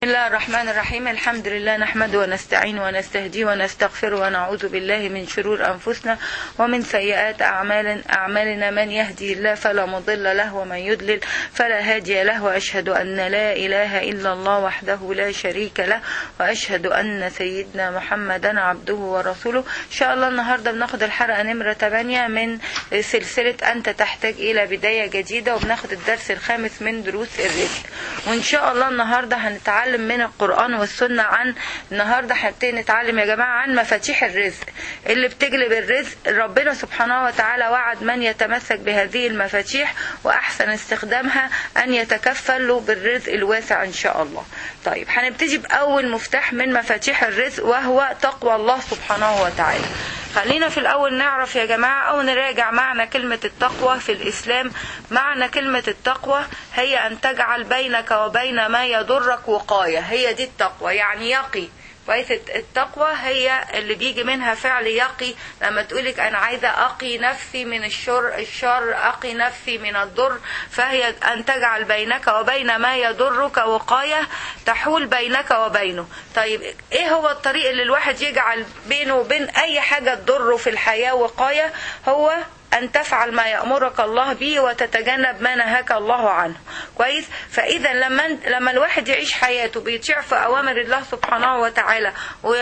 الله الرحمن الرحيم الحمد لله نحمده ونستعين ونستهديه ونستغفره ونعوذ بالله من شرور أنفسنا ومن سيئات أعمال أعمالنا من يهدي الله فلا مضل له ومن يضلل فلا هادي له وأشهد أن لا إله إلا الله وحده لا شريك له وأشهد أن سيدنا محمدا عبده ورسوله إن شاء الله النهاردة بناخد الحلقة نمرة 8 من سلسلة أنت تحتاج إلى بداية جديدة وبناخد الدرس الخامس من دروس الرزق وإن شاء الله النهاردة هنتعلم من القرآن والسنة عن النهاردة هنبتدي نتعلم يا جماعة عن مفاتيح الرزق اللي بتجلب الرزق ربنا سبحانه وتعالى وعد من يتمسك بهذه المفاتيح وأحسن استخدامها أن يتكفل له بالرزق الواسع إن شاء الله طيب هنبتدي بأول مفتاح من مفاتيح الرزق وهو تقوى الله سبحانه وتعالى خلينا في الأول نعرف يا جماعة أو نراجع معنى كلمة التقوى في الإسلام معنى كلمة التقوى هي أن تجعل بينك وبين ما يضرك وقاية هي دي التقوى يعني يقي كويس التقوى هي اللي بيجي منها فعل يقي لما تقولك انا عايزه اقي نفسي من الشر الشر اقي نفسي من الضر فهي ان تجعل بينك وبين ما يضرك وقايه تحول بينك وبينه طيب ايه هو الطريق اللي الواحد يجعل بينه وبين اي حاجه تضره في الحياه وقايه هو أن تفعل ما يأمرك الله به وتتجنب ما نهاك الله عنه كويس فإذا لما لما الواحد يعيش حياته بيطيع في أوامر الله سبحانه وتعالى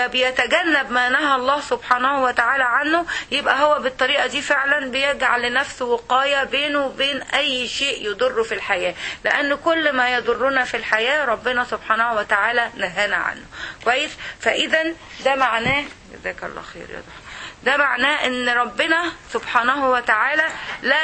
وبيتجنب ما نهى الله سبحانه وتعالى عنه يبقى هو بالطريقة دي فعلا بيجعل لنفسه وقاية بينه وبين أي شيء يضره في الحياة لأن كل ما يضرنا في الحياة ربنا سبحانه وتعالى نهانا عنه كويس فإذا ده معناه جزاك الله خير يا ضحى ده معناه ان ربنا سبحانه وتعالى لا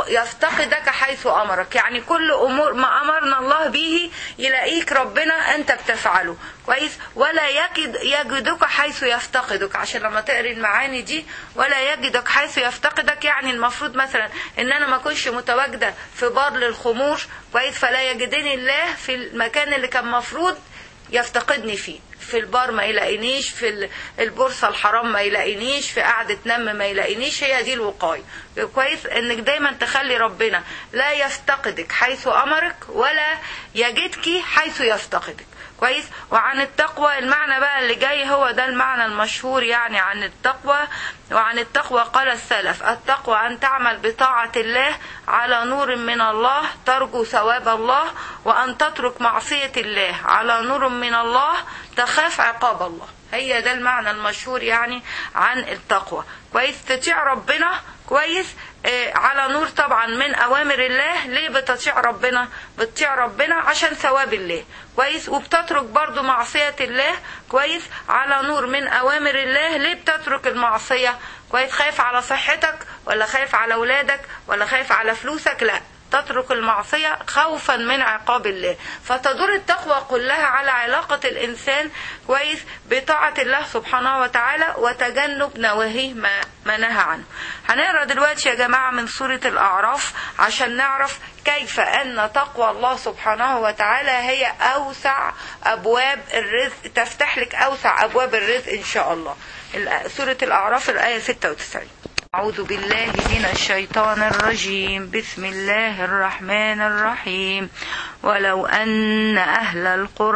يفتقدك حيث امرك يعني كل امور ما امرنا الله به يلاقيك ربنا انت بتفعله كويس ولا يجد يجدك حيث يفتقدك عشان لما تقري المعاني دي ولا يجدك حيث يفتقدك يعني المفروض مثلا ان انا ما اكونش متواجده في بار للخمور كويس فلا يجدني الله في المكان اللي كان مفروض يفتقدني فيه في البار ما يلاقينيش في البورصة الحرام ما يلاقينيش في قعدة نم ما يلاقينيش هي دي الوقاية كويس انك دايما تخلي ربنا لا يفتقدك حيث امرك ولا يجدك حيث يفتقدك كويس وعن التقوى المعنى بقى اللي جاي هو ده المعنى المشهور يعني عن التقوى وعن التقوى قال السلف التقوى أن تعمل بطاعة الله على نور من الله ترجو ثواب الله وأن تترك معصية الله على نور من الله تخاف عقاب الله هي ده المعنى المشهور يعني عن التقوى كويس تطيع ربنا كويس آه على نور طبعا من اوامر الله ليه بتطيع ربنا بتطيع ربنا عشان ثواب الله كويس وبتترك برضو معصية الله كويس على نور من اوامر الله ليه بتترك المعصية كويس خايف على صحتك ولا خايف على اولادك ولا خايف على فلوسك لا تترك المعصية خوفا من عقاب الله فتدور التقوى كلها على علاقة الإنسان كويس بطاعة الله سبحانه وتعالى وتجنب نواهيه ما, ما نهى عنه هنقرأ دلوقتي يا جماعة من سورة الأعراف عشان نعرف كيف أن تقوى الله سبحانه وتعالى هي أوسع أبواب الرزق تفتح لك أوسع أبواب الرزق إن شاء الله سورة الأعراف الآية 96 أعوذ بالله من الشيطان الرجيم بسم الله الرحمن الرحيم ولو أن أهل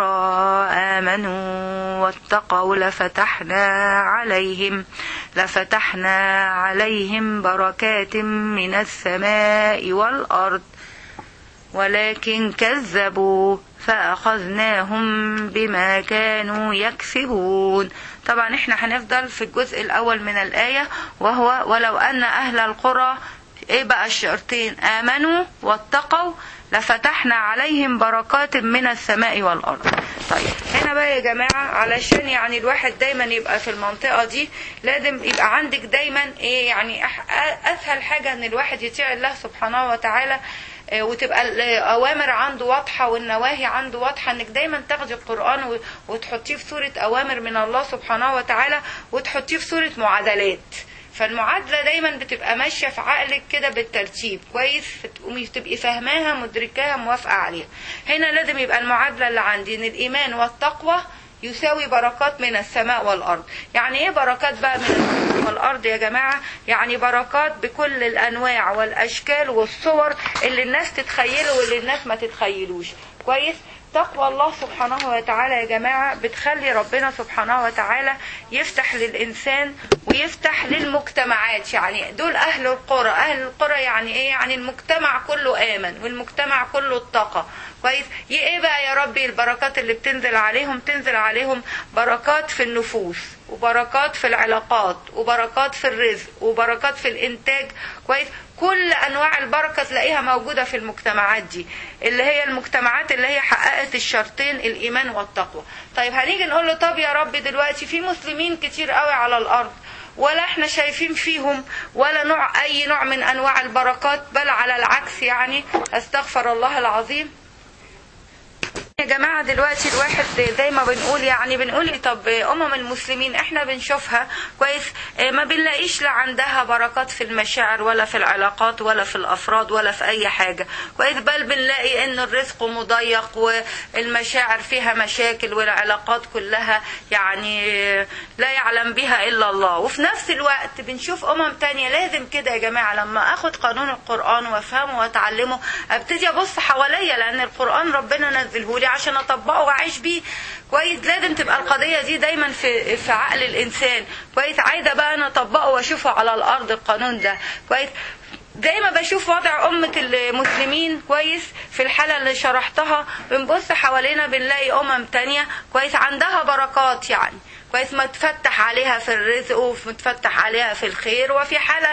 القرى آمنوا واتقوا لفتحنا عليهم لفتحنا عليهم بركات من السماء والأرض ولكن كذبوا فأخذناهم بما كانوا يكسبون طبعا احنا هنفضل في الجزء الأول من الآية وهو ولو أن أهل القرى ايه بقى الشرطين آمنوا واتقوا لفتحنا عليهم بركات من السماء والأرض طيب هنا بقى يا جماعة علشان يعني الواحد دايما يبقى في المنطقة دي لازم يبقى عندك دايما ايه يعني أسهل حاجة ان الواحد يطيع الله سبحانه وتعالى وتبقى الأوامر عنده واضحة والنواهي عنده واضحة انك دايما تاخدي القرآن وتحطيه في صورة أوامر من الله سبحانه وتعالى وتحطيه في صورة معادلات فالمعادلة دايما بتبقى ماشية في عقلك كده بالترتيب كويس فتقومي تبقي فاهماها مدركاها موافقة عليها هنا لازم يبقى المعادلة اللي عندي ان الإيمان والتقوى يساوي بركات من السماء والأرض يعني ايه بركات بقى من السماء والأرض يا جماعة يعني بركات بكل الأنواع والأشكال والصور اللي الناس تتخيله واللي الناس ما تتخيلوش كويس تقوى الله سبحانه وتعالى يا جماعة بتخلي ربنا سبحانه وتعالى يفتح للإنسان ويفتح للمجتمعات يعني دول أهل القرى أهل القرى يعني إيه يعني المجتمع كله آمن والمجتمع كله اتقى كويس ايه بقى يا ربي البركات اللي بتنزل عليهم تنزل عليهم بركات في النفوس وبركات في العلاقات وبركات في الرزق وبركات في الانتاج كويس كل انواع البركه تلاقيها موجوده في المجتمعات دي اللي هي المجتمعات اللي هي حققت الشرطين الايمان والتقوى طيب هنيجي نقول له طب يا رب دلوقتي في مسلمين كتير قوي على الارض ولا احنا شايفين فيهم ولا نوع اي نوع من انواع البركات بل على العكس يعني استغفر الله العظيم يا جماعة دلوقتي الواحد زي ما بنقول يعني بنقول طب أمم المسلمين احنا بنشوفها كويس ما بنلاقيش لا عندها بركات في المشاعر ولا في العلاقات ولا في الأفراد ولا في أي حاجة كويس بل بنلاقي إن الرزق مضيق والمشاعر فيها مشاكل والعلاقات كلها يعني لا يعلم بها إلا الله وفي نفس الوقت بنشوف أمم تانية لازم كده يا جماعة لما أخد قانون القرآن وأفهمه وأتعلمه أبتدي أبص حواليا لأن القرآن ربنا نزله لي عشان اطبقه واعيش بيه كويس لازم تبقى القضيه دي دايما في في عقل الانسان كويس عايزه بقى انا اطبقه واشوفه على الارض القانون ده كويس زي ما بشوف وضع أمة المسلمين كويس في الحالة اللي شرحتها بنبص حوالينا بنلاقي أمم تانية كويس عندها بركات يعني كويس متفتح عليها في الرزق ومتفتح عليها في الخير وفي حالة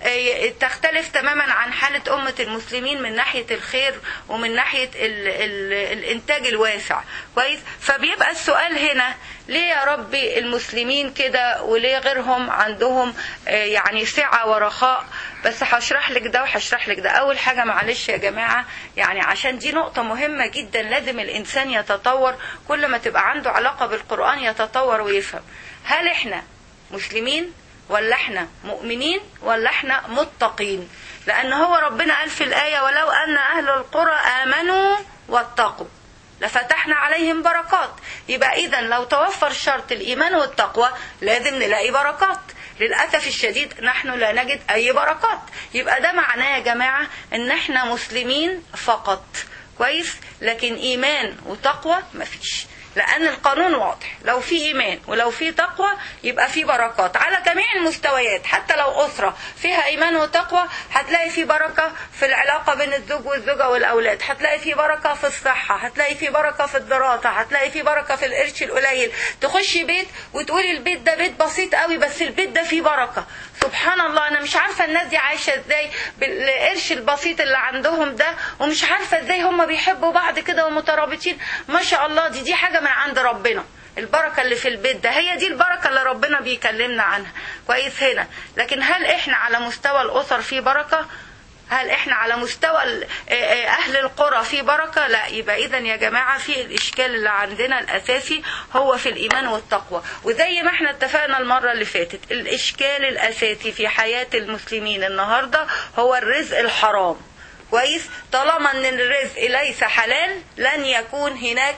تختلف تماما عن حالة أمة المسلمين من ناحية الخير ومن ناحية ال ال الإنتاج الواسع كويس فبيبقى السؤال هنا ليه يا ربي المسلمين كده وليه غيرهم عندهم يعني سعة ورخاء بس هشرح لك ده وهشرح لك ده اول حاجه معلش يا جماعه يعني عشان دي نقطه مهمه جدا لازم الانسان يتطور كل ما تبقى عنده علاقه بالقران يتطور ويفهم هل احنا مسلمين ولا احنا مؤمنين ولا احنا متقين لان هو ربنا قال في الايه ولو ان اهل القرى امنوا واتقوا لفتحنا عليهم بركات يبقى اذا لو توفر شرط الايمان والتقوى لازم نلاقي بركات للأسف الشديد نحن لا نجد أي بركات يبقى ده معناه يا جماعة إن إحنا مسلمين فقط كويس لكن إيمان وتقوى مفيش لأن القانون واضح لو في إيمان ولو في تقوى يبقى في بركات على جميع المستويات حتى لو أسرة فيها إيمان وتقوى هتلاقي في بركة في العلاقة بين الزوج والزوجة والأولاد هتلاقي في بركة في الصحة هتلاقي في بركة في الدراسة هتلاقي في بركة في القرش القليل تخشي بيت وتقولي البيت ده بيت بسيط قوي بس البيت ده فيه بركة سبحان الله أنا مش عارفة الناس دي عايشة إزاي بالقرش البسيط اللي عندهم ده ومش عارفة إزاي هم بيحبوا بعض كده ومترابطين ما شاء الله دي دي حاجة من عند ربنا البركة اللي في البيت ده هي دي البركة اللي ربنا بيكلمنا عنها كويس هنا لكن هل احنا على مستوى الأسر في بركة هل احنا على مستوى اهل القرى في بركه لا يبقى اذا يا جماعه في الاشكال اللي عندنا الاساسي هو في الايمان والتقوى وزي ما احنا اتفقنا المره اللي فاتت الاشكال الاساسي في حياه المسلمين النهارده هو الرزق الحرام كويس طالما ان الرزق ليس حلال لن يكون هناك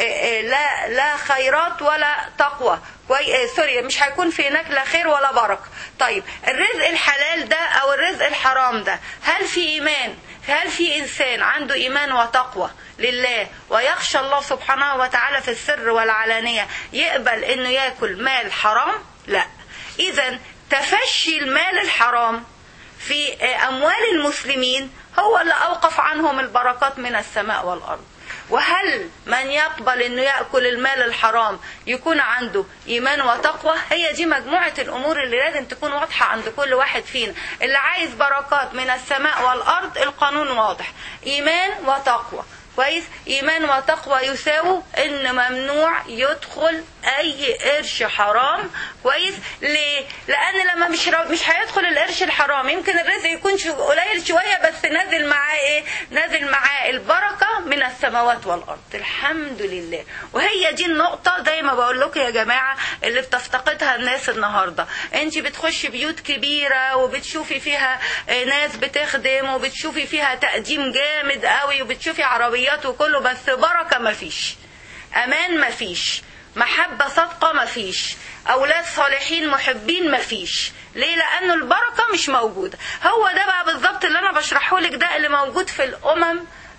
لا لا خيرات ولا تقوى كويس سوري مش هيكون في هناك لا خير ولا بركه طيب الرزق الحلال ده او الرزق الحرام ده هل في ايمان هل في انسان عنده ايمان وتقوى لله ويخشى الله سبحانه وتعالى في السر والعلانيه يقبل انه ياكل مال حرام لا اذا تفشي المال الحرام في اموال المسلمين هو اللي اوقف عنهم البركات من السماء والارض وهل من يقبل انه ياكل المال الحرام يكون عنده ايمان وتقوى هي دي مجموعه الامور اللي لازم تكون واضحه عند كل واحد فينا اللي عايز بركات من السماء والارض القانون واضح ايمان وتقوى كويس ايمان وتقوى يساووا ان ممنوع يدخل اي قرش حرام كويس ليه لان لما مش مش هيدخل القرش الحرام يمكن الرزق يكون قليل شويه بس نازل معاه ايه نازل معاه البركه من السماوات والارض الحمد لله وهي دي النقطه زي ما بقول لكم يا جماعه اللي بتفتقدها الناس النهارده انت بتخشي بيوت كبيره وبتشوفي فيها ناس بتخدم وبتشوفي فيها تقديم جامد قوي وبتشوفي عربيات عربيات وكله بس بركة مفيش أمان مفيش محبة صادقة مفيش أولاد صالحين محبين مفيش ليه لأنه البركة مش موجودة هو ده بقى بالظبط اللي أنا بشرحه لك ده اللي موجود في الأمم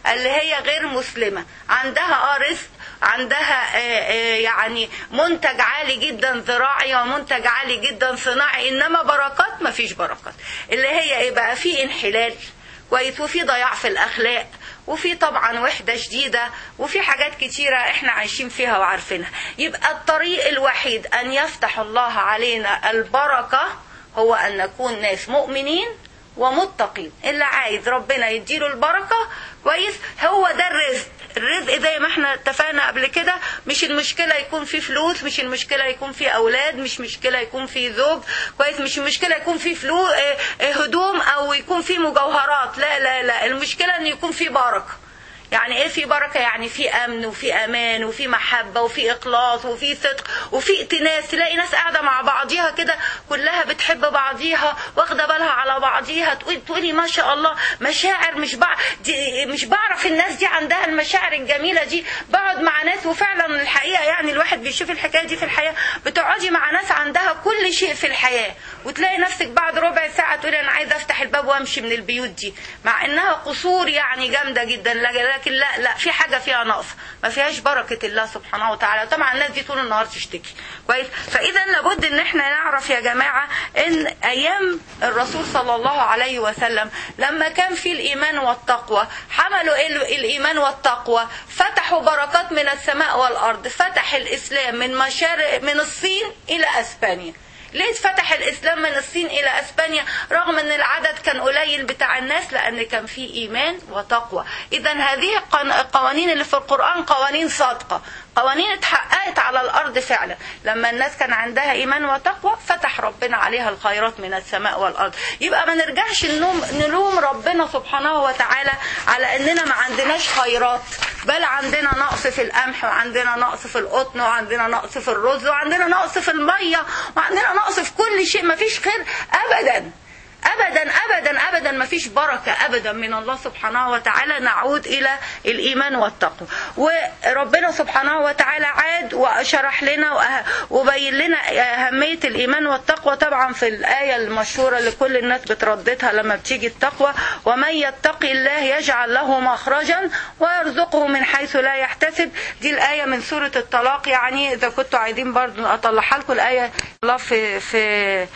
اللي هي غير مسلمة عندها اه رزق عندها آه، آه، يعني منتج عالي جدا زراعي ومنتج عالي جدا صناعي انما بركات ما فيش بركات اللي هي ايه بقى في انحلال كويس وفي ضياع في الاخلاق وفي طبعا وحدة شديدة وفي حاجات كتيرة احنا عايشين فيها وعارفينها يبقى الطريق الوحيد ان يفتح الله علينا البركة هو ان نكون ناس مؤمنين ومتقين اللي عايز ربنا يديله البركة كويس هو ده الرزق الرزق زي ما احنا اتفقنا قبل كده مش المشكلة يكون في فلوس مش المشكلة يكون في أولاد مش مشكلة يكون في زوج كويس مش المشكلة يكون في فلوس هدوم أو يكون في مجوهرات لا لا لا المشكلة إن يكون في بركة يعني ايه في بركه يعني في امن وفي امان وفي محبه وفي اخلاص وفي صدق وفي ائتناس تلاقي ناس قاعده مع بعضيها كده كلها بتحب بعضيها واخده بالها على بعضيها تقول تقولي ما شاء الله مشاعر مش بع... دي مش بعرف الناس دي عندها المشاعر الجميله دي بقعد مع ناس وفعلا الحقيقه يعني الواحد بيشوف الحكايه دي في الحياه بتقعدي مع ناس عندها كل شيء في الحياه وتلاقي نفسك بعد ربع ساعه تقولي انا عايزه افتح الباب وامشي من البيوت دي مع انها قصور يعني جامده جدا لكن لا لا في حاجه فيها نقص ما فيهاش بركه الله سبحانه وتعالى طبعا الناس دي طول النهار تشتكي كويس فاذا لابد ان احنا نعرف يا جماعه ان ايام الرسول صلى الله عليه وسلم لما كان في الايمان والتقوى حملوا الايمان والتقوى فتحوا بركات من السماء والارض فتح الاسلام من مشارق من الصين الى اسبانيا ليه فتح الاسلام من الصين الى اسبانيا رغم ان العدد كان قليل بتاع الناس لان كان في ايمان وتقوى اذا هذه القوانين اللي في القران قوانين صادقه قوانين اتحققت على الارض فعلا لما الناس كان عندها ايمان وتقوى فتح ربنا عليها الخيرات من السماء والارض يبقى ما نرجعش نلوم, نلوم ربنا سبحانه وتعالى على اننا ما عندناش خيرات بل عندنا نقص في القمح وعندنا نقص في القطن وعندنا نقص في الرز وعندنا نقص في الميه وعندنا نقص في كل شيء ما فيش خير ابدا ابدا ابدا ابدا ما فيش بركه ابدا من الله سبحانه وتعالى نعود الى الايمان والتقوى وربنا سبحانه وتعالى عاد وشرح لنا وبين لنا اهميه الايمان والتقوى طبعا في الايه المشهوره اللي كل الناس بترددها لما بتيجي التقوى ومن يتقي الله يجعل له مخرجا ويرزقه من حيث لا يحتسب دي الايه من سوره الطلاق يعني اذا كنتوا عايزين برضو اطلعها لكم الايه الله في في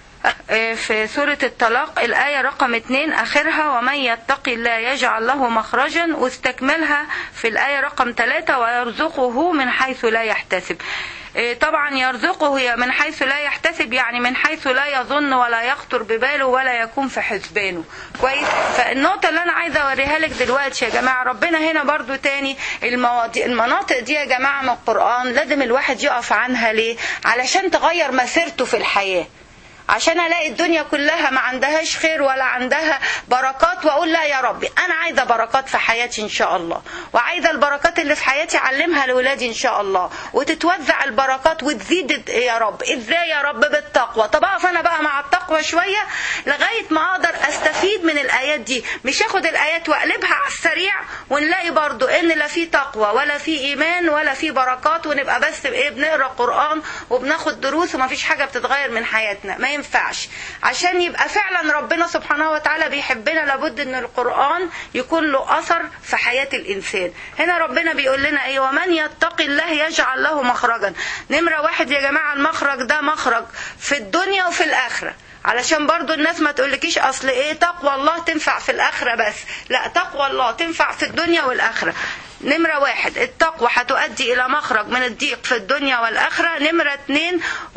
في سورة الطلاق الآية رقم اتنين آخرها ومن يتق الله يجعل له مخرجا واستكملها في الآية رقم ثلاثة ويرزقه من حيث لا يحتسب طبعا يرزقه من حيث لا يحتسب يعني من حيث لا يظن ولا يخطر بباله ولا يكون في حسبانه كويس فالنقطة اللي أنا عايزة أوريها لك دلوقتي يا جماعة ربنا هنا برضو تاني المواضيع المناطق دي يا جماعة من القرآن لازم الواحد يقف عنها ليه علشان تغير مسيرته في الحياة عشان الاقي الدنيا كلها ما عندهاش خير ولا عندها بركات واقول لا يا ربي انا عايزه بركات في حياتي ان شاء الله وعايزه البركات اللي في حياتي اعلمها لاولادي ان شاء الله وتتوزع البركات وتزيد يا رب ازاي يا رب بالتقوى طب اقف انا بقى مع التقوى شويه لغايه ما اقدر استفيد من الايات دي مش اخد الايات واقلبها على السريع ونلاقي برضو ان لا في تقوى ولا في ايمان ولا في بركات ونبقى بس ايه بنقرا قران وبناخد دروس وما فيش حاجه بتتغير من حياتنا ما ينفعش عشان يبقى فعلا ربنا سبحانه وتعالى بيحبنا لابد ان القرآن يكون له اثر في حياة الانسان هنا ربنا بيقول لنا ايه ومن يتق الله يجعل له مخرجا نمرة واحد يا جماعة المخرج ده مخرج في الدنيا وفي الاخرة علشان برضو الناس ما تقولكيش اصل ايه تقوى الله تنفع في الاخرة بس لا تقوى الله تنفع في الدنيا والاخرة نمرة واحد التقوى هتؤدي إلى مخرج من الضيق في الدنيا والآخرة نمرة اتنين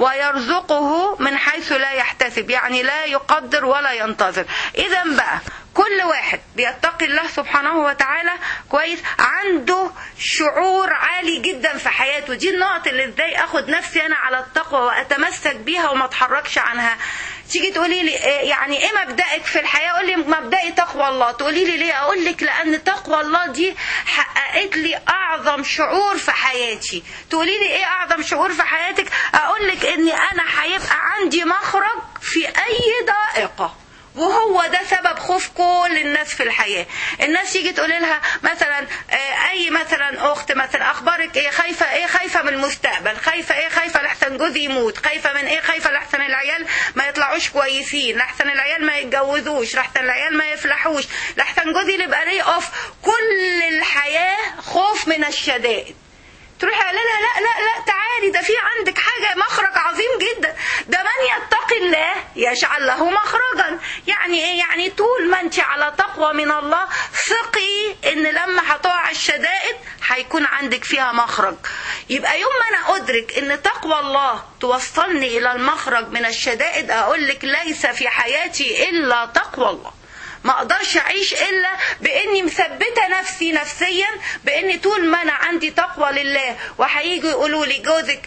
ويرزقه من حيث لا يحتسب يعني لا يقدر ولا ينتظر إذا بقى كل واحد بيتقي الله سبحانه وتعالى كويس عنده شعور عالي جدا في حياته دي النقط اللي ازاي اخد نفسي انا على التقوى واتمسك بيها وما اتحركش عنها تيجي تقولي لي يعني ايه مبدأك في الحياة اقول لي مبدئي تقوى الله تقولي لي ليه اقول لك لان تقوى الله دي حققت لي اعظم شعور في حياتي تقولي لي ايه اعظم شعور في حياتك اقول لك اني انا هيبقى عندي مخرج في اي ضائقه وهو ده سبب خوف كل الناس في الحياة الناس تيجي تقول لها مثلا اي مثلا اخت مثلا اخبارك ايه خايفة ايه خايفة من المستقبل خايفة ايه خايفة لحسن جوزي يموت خايفه من ايه خايفه لحسن العيال ما يطلعوش كويسين لحسن العيال ما يتجوزوش لحسن العيال ما يفلحوش لحسن جوزي اللي يبقى ليه اوف كل الحياه خوف من الشدائد تروحي قال لها لا لا لا تعالي ده في عندك حاجة مخرج عظيم جدا ده من يتقي الله يجعل له مخرجا يعني ايه يعني طول ما انت على تقوى من الله ثقي ان لما هتقع الشدائد هيكون عندك فيها مخرج يبقى يوم ما انا ادرك ان تقوى الله توصلني الى المخرج من الشدائد اقول لك ليس في حياتي الا تقوى الله ما اقدرش اعيش الا باني مثبته نفسي نفسيا بان طول ما انا عندي تقوى لله وهيجوا يقولوا لي جوزك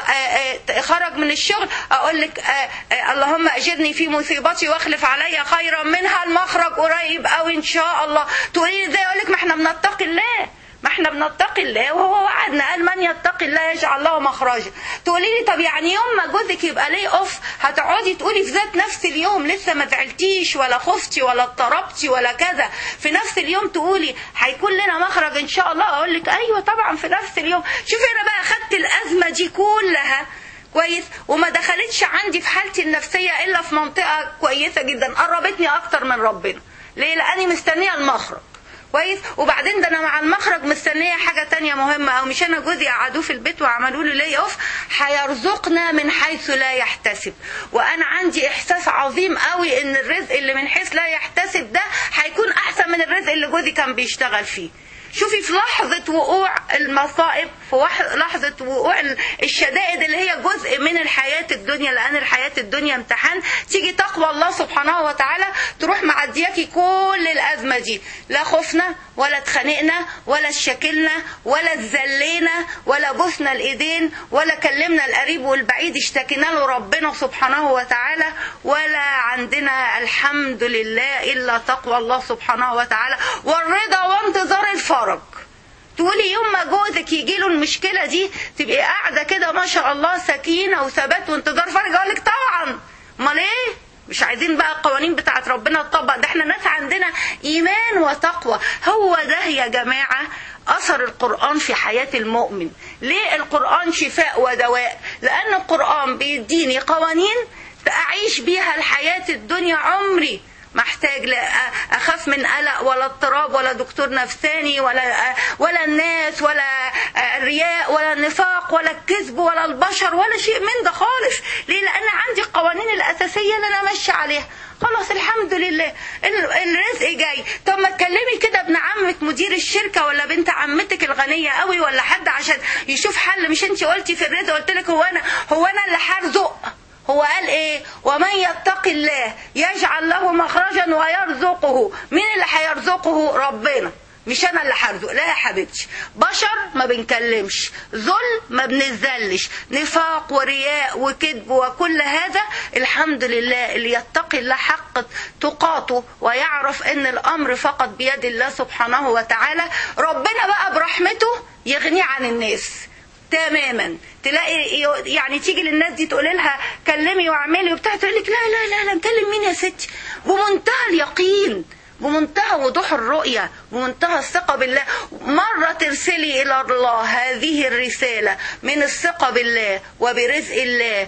خرج من الشغل اقول لك اللهم اجرني في مصيبتي واخلف علي خيرا منها المخرج قريب قوي ان شاء الله تقولي لي ازاي اقول لك ما احنا بنتقي الله ما احنا بنتقي الله وهو وعدنا قال من يتقي الله يجعل له مخرجا تقولي لي طب يعني يوم ما جوزك يبقى ليه اوف هتقعدي تقولي في ذات نفس اليوم لسه ما زعلتيش ولا خفتي ولا اضطربتي ولا كذا في نفس اليوم تقولي هيكون لنا مخرج ان شاء الله اقول لك ايوه طبعا في نفس اليوم شوفي انا بقى خدت الازمه دي كلها كويس وما دخلتش عندي في حالتي النفسيه الا في منطقه كويسه جدا قربتني اكتر من ربنا ليه لاني مستنيه المخرج كويس وبعدين ده انا مع المخرج مستنيه حاجه تانية مهمه او مش انا جوزي قعدوه في البيت وعملوا له لي اوف هيرزقنا من حيث لا يحتسب وانا عندي احساس عظيم قوي ان الرزق اللي من حيث لا يحتسب ده هيكون احسن من الرزق اللي جوزي كان بيشتغل فيه شوفي في لحظة وقوع المصائب في لحظة وقوع الشدائد اللي هي جزء من الحياة الدنيا لأن الحياة الدنيا امتحان تيجي تقوى الله سبحانه وتعالى تروح معدياكي كل الأزمة دي لا خفنا ولا اتخانقنا ولا اشتكلنا ولا اتذلينا ولا بوسنا الإيدين ولا كلمنا القريب والبعيد اشتكينا له ربنا سبحانه وتعالى ولا عندنا الحمد لله إلا تقوى الله سبحانه وتعالى والرضا وانتظار الفرج فرج تقولي يوم ما جوزك يجي له المشكله دي تبقي قاعده كده ما شاء الله سكينه وثبات وانتظار فرج اقول لك طبعا امال ايه مش عايزين بقى القوانين بتاعت ربنا تطبق ده احنا ناس عندنا ايمان وتقوى هو ده يا جماعه اثر القران في حياه المؤمن ليه القران شفاء ودواء لان القران بيديني قوانين اعيش بيها الحياه الدنيا عمري محتاج لا اخاف من قلق ولا اضطراب ولا دكتور نفساني ولا ولا الناس ولا الرياء ولا النفاق ولا الكذب ولا البشر ولا شيء من ده خالص ليه لان عندي القوانين الاساسيه اللي انا ماشيه عليها خلاص الحمد لله الرزق جاي طب ما تكلمي كده ابن عمك مدير الشركه ولا بنت عمتك الغنيه قوي ولا حد عشان يشوف حل مش انت قلتي في الرزق قلت لك هو انا هو انا اللي هرزق هو قال ايه ومن يتق الله يجعل له مخرجا ويرزقه مين اللي هيرزقه ربنا مش انا اللي هرزق لا يا حبيبتي بشر ما بنكلمش ذل ما بنزلش نفاق ورياء وكذب وكل هذا الحمد لله اللي يتقي الله حق تقاته ويعرف ان الامر فقط بيد الله سبحانه وتعالى ربنا بقى برحمته يغنيه عن الناس تماما تلاقي يعني تيجي للناس دي تقول لها كلمي واعملي وبتاع تقول لك لا لا لا لا نكلم مين يا ستي بمنتهى اليقين بمنتهى وضوح الرؤية بمنتهى الثقة بالله مرة ترسلي إلى الله هذه الرسالة من الثقة بالله وبرزق الله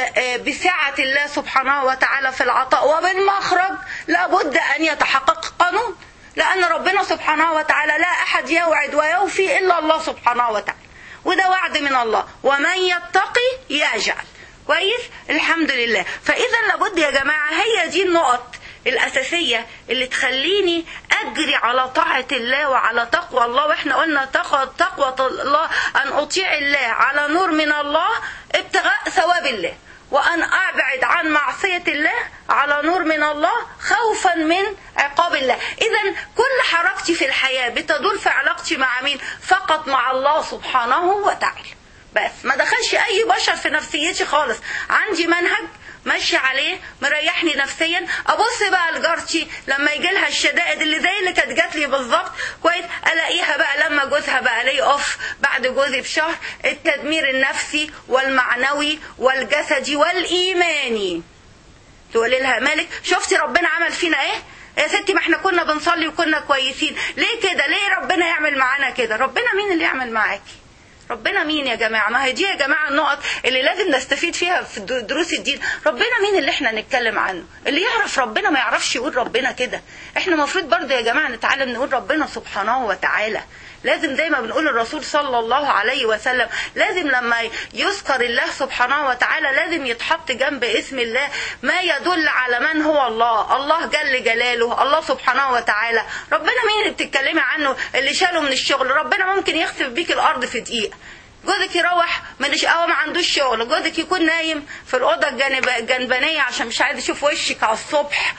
وبسعة الله سبحانه وتعالى في العطاء وبالمخرج لابد أن يتحقق قانون لأن ربنا سبحانه وتعالى لا أحد يوعد ويوفي إلا الله سبحانه وتعالى وده وعد من الله ومن يتقي يجعل كويس الحمد لله فاذا لابد يا جماعه هي دي النقط الأساسية اللي تخليني أجري على طاعة الله وعلى تقوى الله وإحنا قلنا تقوى, تقوى الله أن أطيع الله على نور من الله ابتغاء ثواب الله وأن أبعد عن معصية الله على نور من الله خوفا من عقاب الله إذا كل حركتي في الحياة بتدور في علاقتي مع مين فقط مع الله سبحانه وتعالى بس ما دخلش أي بشر في نفسيتي خالص عندي منهج ماشي عليه مريحني نفسيا ابص بقى لجارتي لما يجي لها الشدائد اللي زي اللي كانت جات لي بالظبط كويس الاقيها بقى لما جوزها بقى لي اوف بعد جوزي بشهر التدمير النفسي والمعنوي والجسدي والايماني تقولي لها مالك شفتي ربنا عمل فينا ايه يا ستي ما احنا كنا بنصلي وكنا كويسين ليه كده ليه ربنا يعمل معانا كده ربنا مين اللي يعمل معاكي ربنا مين يا جماعه ما هي دي يا جماعه النقط اللي لازم نستفيد فيها في دروس الدين ربنا مين اللي احنا نتكلم عنه اللي يعرف ربنا ما يعرفش يقول ربنا كده احنا المفروض برضه يا جماعه نتعلم نقول ربنا سبحانه وتعالى لازم زي ما بنقول الرسول صلى الله عليه وسلم لازم لما يذكر الله سبحانه وتعالى لازم يتحط جنب اسم الله ما يدل على من هو الله الله جل جلاله الله سبحانه وتعالى ربنا مين اللي بتتكلمي عنه اللي شاله من الشغل ربنا ممكن يخسف بيك الارض في دقيقه جوزك يروح من الشقاوة ما عندوش شغل جوزك يكون نايم في الأوضة الجانب الجنبانية عشان مش عايز يشوف وشك على الصبح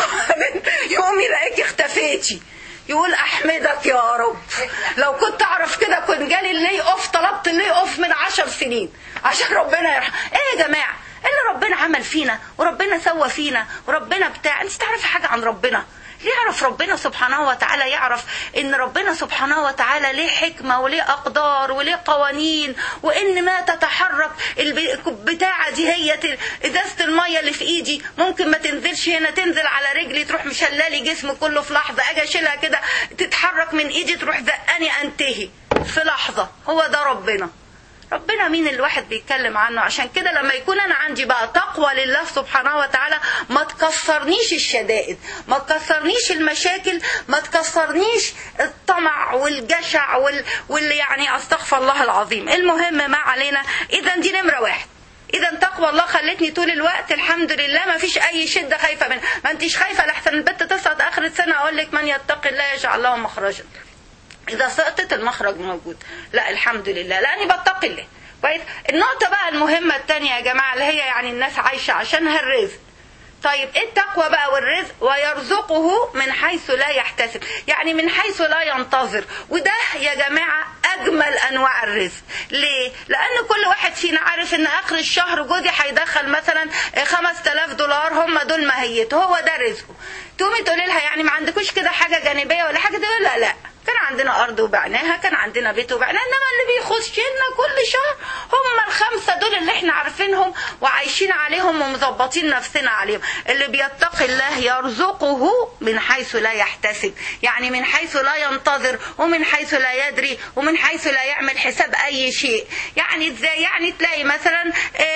يقوم يلاقيك اختفيتي يقول احمدك يا رب لو كنت اعرف كده كنت جالي اللي اوف طلبت اللي اوف من عشر سنين عشان ربنا يرحم ايه يا جماعه اللي ربنا عمل فينا وربنا سوى فينا وربنا بتاع انت تعرفي حاجه عن ربنا يعرف ربنا سبحانه وتعالى يعرف ان ربنا سبحانه وتعالى ليه حكمة وليه اقدار وليه قوانين وان ما تتحرك البتاعة دي هي ازازة المية اللي في ايدي ممكن ما تنزلش هنا تنزل على رجلي تروح مشلالي جسمي كله في لحظة اجي اشيلها كده تتحرك من ايدي تروح زقاني انتهي في لحظة هو ده ربنا ربنا مين الواحد بيتكلم عنه عشان كده لما يكون انا عندي بقى تقوى لله سبحانه وتعالى ما تكسرنيش الشدائد ما تكسرنيش المشاكل ما تكسرنيش الطمع والجشع وال... واللي يعني استغفر الله العظيم المهم ما علينا اذا دي نمره واحد اذا تقوى الله خلتني طول الوقت الحمد لله ما فيش اي شده خايفه منها ما انتيش خايفه لحسن البت تسقط اخر السنه اقول لك من يتقي الله يجعل له مخرجا إذا سقطت المخرج موجود لا الحمد لله لأني بتقي الله كويس النقطة بقى المهمة الثانية يا جماعة اللي هي يعني الناس عايشة عشانها الرزق طيب ايه التقوى بقى والرزق ويرزقه من حيث لا يحتسب يعني من حيث لا ينتظر وده يا جماعة اجمل انواع الرزق ليه لان كل واحد فينا عارف ان اخر الشهر جوزي هيدخل مثلا 5000 دولار هم دول ماهيته هو ده رزقه تقومي تقولي لها يعني ما عندكوش كده حاجة جانبية ولا حاجة تقول لا لا كان عندنا ارض وبعناها كان عندنا بيت وبعناها انما اللي بيخش لنا كل شهر هم الخمسه دول اللي احنا عارفينهم وعايشين عليهم ومظبطين نفسنا عليهم اللي بيتقي الله يرزقه من حيث لا يحتسب يعني من حيث لا ينتظر ومن حيث لا يدري ومن حيث لا يعمل حساب اي شيء يعني ازاي يعني تلاقي مثلا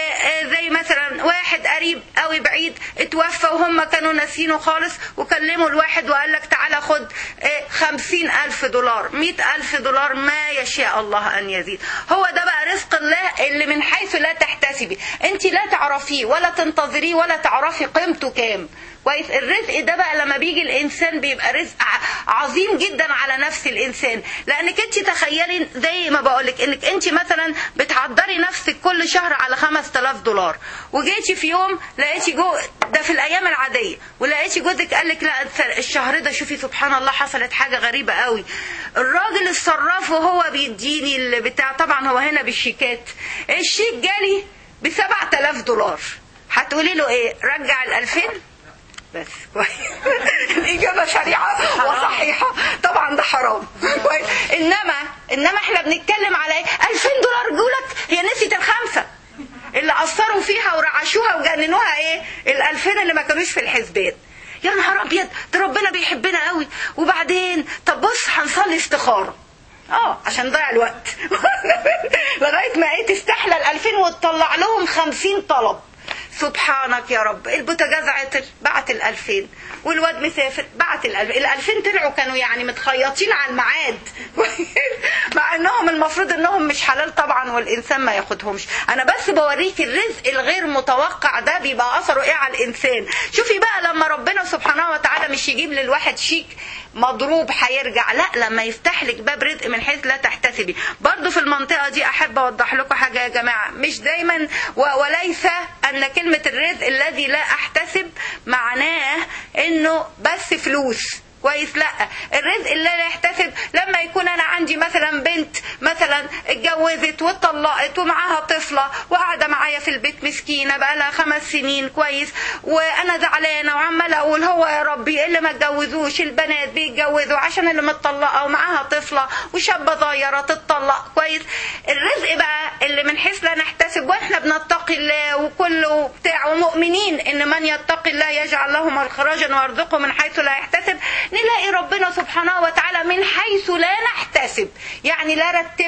زي مثلا واحد قريب قوي بعيد اتوفى وهم كانوا ناسينه خالص وكلموا الواحد وقال لك تعالى خد خمسين ألف دولار مئة ألف دولار ما يشاء الله أن يزيد هو ده بقى رزق الله اللي من حيث لا تحتسبي انت لا تعرفيه ولا تنتظريه ولا تعرفي قيمته كام كويس الرزق ده بقى لما بيجي الانسان بيبقى رزق عظيم جدا على نفس الانسان لانك انت تخيلي زي ما بقولك انك انت مثلا بتعدري نفسك كل شهر على 5000 دولار وجيتي في يوم لقيتي جو ده في الايام العاديه ولقيتي جوزك قال لك لا الشهر ده شوفي سبحان الله حصلت حاجه غريبه قوي الراجل الصراف وهو بيديني البتاع طبعا هو هنا بالشيكات الشيك جالي ب 7000 دولار هتقولي له ايه رجع ال 2000 بس كويس الإجابة سريعة وصحيحة طبعا ده حرام كويس إنما إنما إحنا بنتكلم على إيه 2000 دولار جولك هي نسيت الخمسة اللي أثروا فيها ورعشوها وجننوها إيه ال 2000 اللي ما كانوش في الحسبان يا نهار أبيض ده ربنا بيحبنا قوي وبعدين طب بص هنصلي استخارة اه عشان نضيع الوقت لغايه ما ايه تستحلى ال 2000 وتطلع لهم 50 طلب سبحانك يا رب البوتاجاز عطل بعت ال 2000 والواد مسافر بعت ال 2000 ال 2000 طلعوا كانوا يعني متخيطين على الميعاد مع انهم المفروض انهم مش حلال طبعا والانسان ما ياخدهمش انا بس بوريك الرزق الغير متوقع ده بيبقى اثره ايه على الانسان شوفي بقى لما ربنا سبحانه وتعالى مش يجيب للواحد شيك مضروب هيرجع لا لما يفتح لك باب رزق من حيث لا تحتسبي برضو في المنطقه دي احب اوضح لكم حاجه يا جماعه مش دايما وليس ان كلمه الرزق الذي لا احتسب معناه انه بس فلوس كويس لا الرزق اللي لا يحتسب لما يكون انا عندي مثلا بنت مثلا اتجوزت واتطلقت ومعاها طفله وقاعده معايا في البيت مسكينه بقى لها خمس سنين كويس وانا زعلانه وعماله اقول هو يا ربي اللي ما اتجوزوش البنات بيتجوزوا عشان اللي متطلقه ومعاها طفله وشابه صغيره تتطلق كويس الرزق بقى اللي من حيث لا نحتسب واحنا بنتقي الله وكله بتاع ومؤمنين ان من يتقي الله يجعل له مخرجا ويرزقه من حيث لا يحتسب نلاقي ربنا سبحانه وتعالى من حيث لا نحتسب يعني لا رتبنا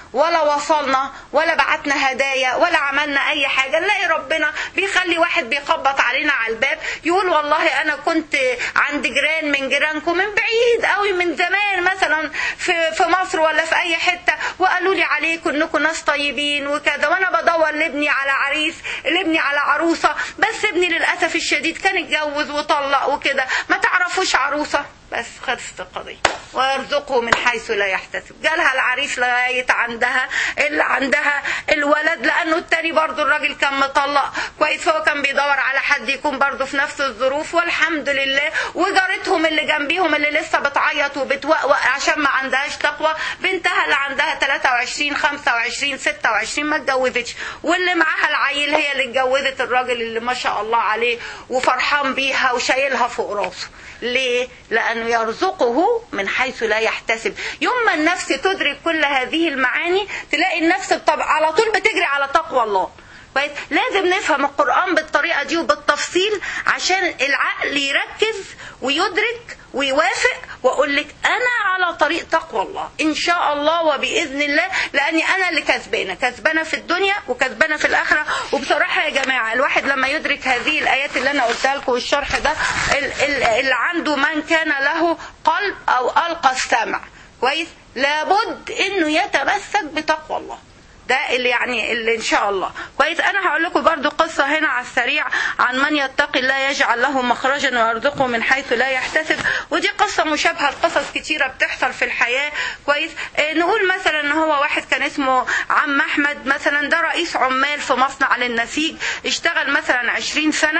ولا وصلنا ولا بعتنا هدايا ولا عملنا اي حاجه نلاقي ربنا بيخلي واحد بيخبط علينا على الباب يقول والله انا كنت عند جيران من جيرانكم من بعيد قوي من زمان مثلا في في مصر ولا في اي حته وقالوا لي عليكم انكم ناس طيبين وكذا وانا بدور لابني على عريس لابني على عروسه بس ابني للاسف الشديد كان اتجوز وطلق وكده ما تعرفوش عروسه بس خلصت القضية ويرزقه من حيث لا يحتسب جالها العريس لغاية عندها اللي عندها الولد لأنه التاني برضو الراجل كان مطلق كويس فهو كان بيدور على حد يكون برضو في نفس الظروف والحمد لله وجارتهم اللي جنبيهم اللي لسه بتعيط وبتوقوق عشان ما عندهاش تقوى بنتها اللي عندها 23 25 26 ما اتجوزتش واللي معاها العيل هي اللي اتجوزت الراجل اللي ما شاء الله عليه وفرحان بيها وشايلها فوق راسه ليه؟ لأنه يرزقه من حيث لا يحتسب يوم ما النفس تدرك كل هذه المعاني تلاقي النفس طب على طول بتجري على تقوى الله كويس لازم نفهم القرآن بالطريقة دي وبالتفصيل عشان العقل يركز ويدرك ويوافق واقول لك انا على طريق تقوى الله ان شاء الله وباذن الله لاني انا اللي كسبانه كسبانه في الدنيا وكسبانه في الاخره وبصراحه يا جماعه الواحد لما يدرك هذه الايات اللي انا قلتها لكم والشرح ده اللي عنده من كان له قلب او القى السمع كويس لابد انه يتمسك بتقوى الله ده اللي يعني اللي ان شاء الله كويس انا هقول لكم برضو قصه هنا على السريع عن من يتقي الله يجعل له مخرجا ويرزقه من حيث لا يحتسب ودي قصه مشابهه لقصص كتيره بتحصل في الحياه كويس آه نقول مثلا ان هو واحد كان اسمه عم احمد مثلا ده رئيس عمال في مصنع للنسيج اشتغل مثلا 20 سنه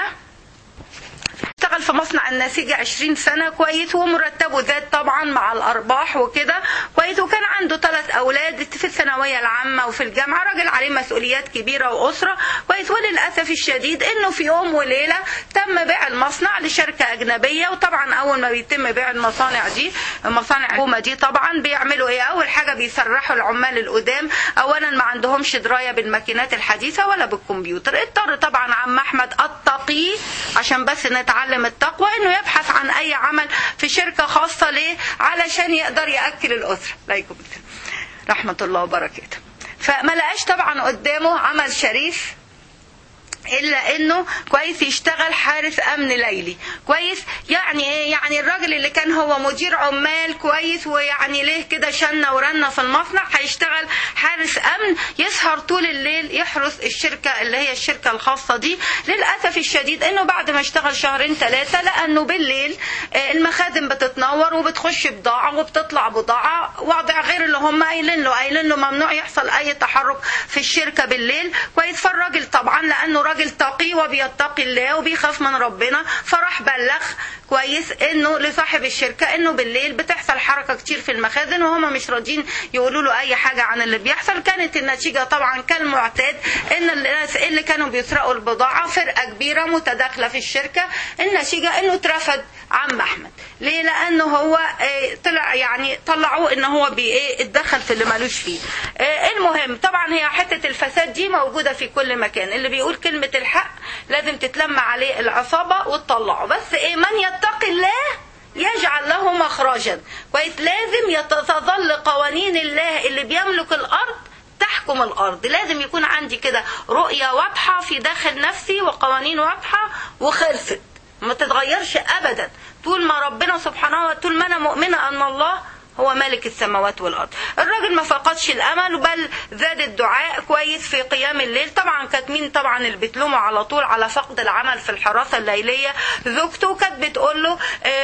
اشتغل في مصنع النسيج 20 سنة كويس ومرتبه زاد طبعا مع الأرباح وكده كويس وكان عنده ثلاث أولاد في الثانوية العامة وفي الجامعة راجل عليه مسؤوليات كبيرة وأسرة كويس وللأسف الشديد إنه في يوم وليلة تم بيع المصنع لشركة أجنبية وطبعا أول ما بيتم بيع المصانع دي المصانع الحكومة دي طبعا بيعملوا إيه أول حاجة بيسرحوا العمال القدام أولا ما عندهمش دراية بالماكينات الحديثة ولا بالكمبيوتر اضطر طبعا عم أحمد التقي عشان بس نتعلم التقوى انه يبحث عن اي عمل في شركه خاصه ليه علشان يقدر ياكل الاسره عليكم رحمه الله وبركاته فما لقاش طبعا قدامه عمل شريف الا انه كويس يشتغل حارس امن ليلي كويس يعني ايه يعني الراجل اللي كان هو مدير عمال كويس ويعني ليه كده شنه ورنه في المصنع هيشتغل حارس امن يسهر طول الليل يحرس الشركه اللي هي الشركه الخاصه دي للاسف الشديد انه بعد ما اشتغل شهرين ثلاثه لانه بالليل المخازن بتتنور وبتخش بضاعه وبتطلع بضاعه وضع غير اللي هم قايلين له قايلين له ممنوع يحصل اي تحرك في الشركه بالليل كويس فالراجل طبعا لانه راجل تقي وبيتقي الله وبيخاف من ربنا فراح بلغ كويس انه لصاحب الشركه انه بالليل بتحصل حركه كتير في المخازن وهم مش راضيين يقولوا له اي حاجه عن اللي بيحصل كانت النتيجه طبعا كالمعتاد ان الناس اللي كانوا بيسرقوا البضاعه فرقه كبيره متداخله في الشركه النتيجه انه اترفد عم احمد ليه لانه هو طلع يعني طلعوه ان هو بي اتدخل في اللي مالوش فيه المهم طبعا هي حته الفساد دي موجوده في كل مكان اللي بيقول كلمه الحق لازم تتلم عليه العصابه وتطلعه بس ايه من يتقي الله يجعل له مخرجا كويس لازم تظل قوانين الله اللي بيملك الارض تحكم الارض لازم يكون عندي كده رؤيه واضحه في داخل نفسي وقوانين واضحه وخلصت ما تتغيرش ابدا طول ما ربنا سبحانه وتعالى طول ما انا مؤمنه ان الله هو مالك السماوات والارض الراجل ما فقدش الامل بل زاد الدعاء كويس في قيام الليل طبعا كانت مين طبعا اللي بتلومه على طول على فقد العمل في الحراسه الليليه زوجته كانت بتقول له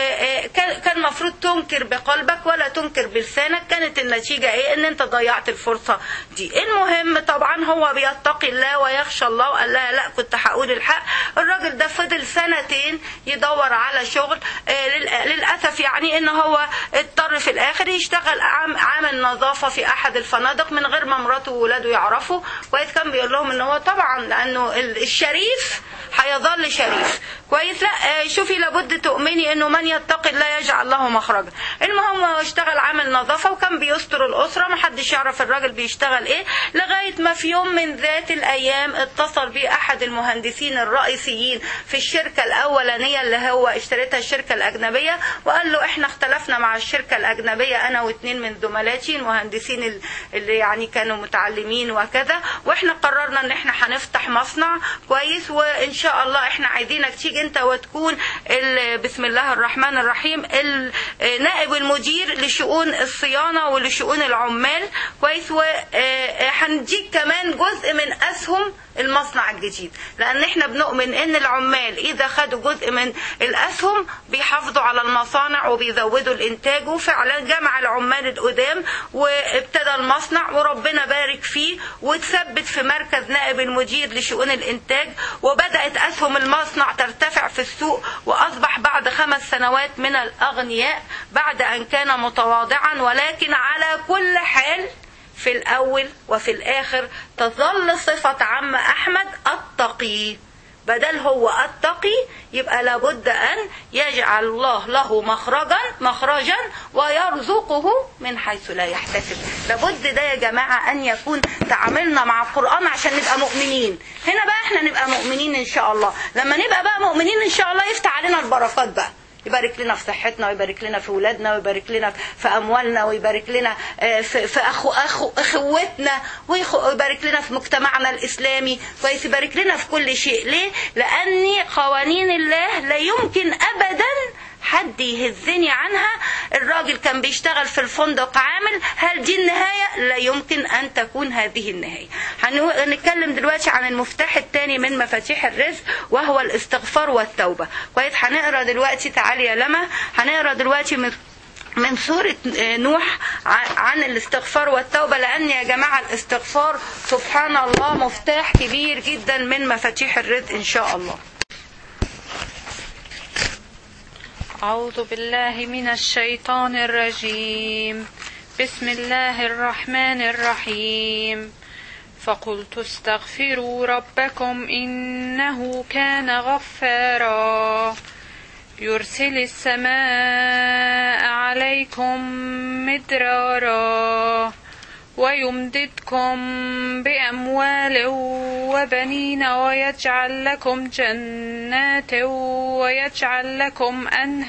كان المفروض تنكر بقلبك ولا تنكر بلسانك كانت النتيجه ايه ان انت ضيعت الفرصه دي المهم طبعا هو بيتقي الله ويخشى الله وقال لها لا كنت هقول الحق الراجل ده فضل سنتين يدور على شغل للاسف يعني ان هو اضطر في الاخر الاخر يشتغل عامل نظافه في احد الفنادق من غير ما مراته وولاده يعرفوا كويس كان بيقول لهم ان هو طبعا لانه الشريف هيظل شريف كويس لا آه، شوفي لابد تؤمني انه من يتقي الله يجعل له مخرجا المهم هو اشتغل عامل نظافه وكان بيستر الاسره ما حدش يعرف الراجل بيشتغل ايه لغايه ما في يوم من ذات الايام اتصل بيه احد المهندسين الرئيسيين في الشركه الاولانيه اللي هو اشتريتها الشركه الاجنبيه وقال له احنا اختلفنا مع الشركه الاجنبيه انا واثنين من زملاتي المهندسين ال- اللي يعني كانوا متعلمين وكذا واحنا قررنا ان احنا هنفتح مصنع كويس وان شاء الله احنا عايزينك تيجي انت وتكون ال- بسم الله الرحمن الرحيم ال- نائب المدير لشؤون الصيانه ولشؤون العمال كويس وهنديك كمان جزء من اسهم المصنع الجديد لان احنا بنؤمن ان العمال اذا خدوا جزء من الاسهم بيحافظوا على المصانع وبيزودوا الانتاج وفعلا جمع العمال القدام وابتدى المصنع وربنا بارك فيه وتثبت في مركز نائب المدير لشؤون الانتاج وبدات اسهم المصنع ترتفع في السوق واصبح بعد خمس سنوات من الاغنياء بعد ان كان متواضعا ولكن على كل حال في الأول وفي الآخر تظل صفة عم أحمد التقي بدل هو التقي يبقى لابد أن يجعل الله له مخرجا مخرجا ويرزقه من حيث لا يحتسب لابد ده يا جماعة أن يكون تعاملنا مع القرآن عشان نبقى مؤمنين هنا بقى احنا نبقى مؤمنين إن شاء الله لما نبقى بقى مؤمنين إن شاء الله يفتح علينا البركات بقى يبارك لنا في صحتنا ويبارك لنا في ولادنا ويبارك لنا في اموالنا ويبارك لنا آه، في في اخو اخو اخوتنا ويخ- ويبارك لنا في مجتمعنا الاسلامي كويس يبارك لنا في كل شيء ليه لان قوانين الله لا يمكن ابدا حد يهزني عنها الراجل كان بيشتغل في الفندق عامل هل دي النهاية لا يمكن أن تكون هذه النهاية هنو- هنتكلم دلوقتي عن المفتاح الثاني من مفاتيح الرزق وهو الاستغفار والتوبة كويس هنقرا دلوقتي تعالي يا لما هنقرا دلوقتي من من سورة نوح ع- عن الاستغفار والتوبة لأن يا جماعة الاستغفار سبحان الله مفتاح كبير جدا من مفاتيح الرزق إن شاء الله أعوذ بالله من الشيطان الرجيم بسم الله الرحمن الرحيم فقلت استغفروا ربكم إنه كان غفارا يرسل السماء عليكم مدرارا ويمددكم بأموال وبنين ويجعل لكم جنات ويجعل لكم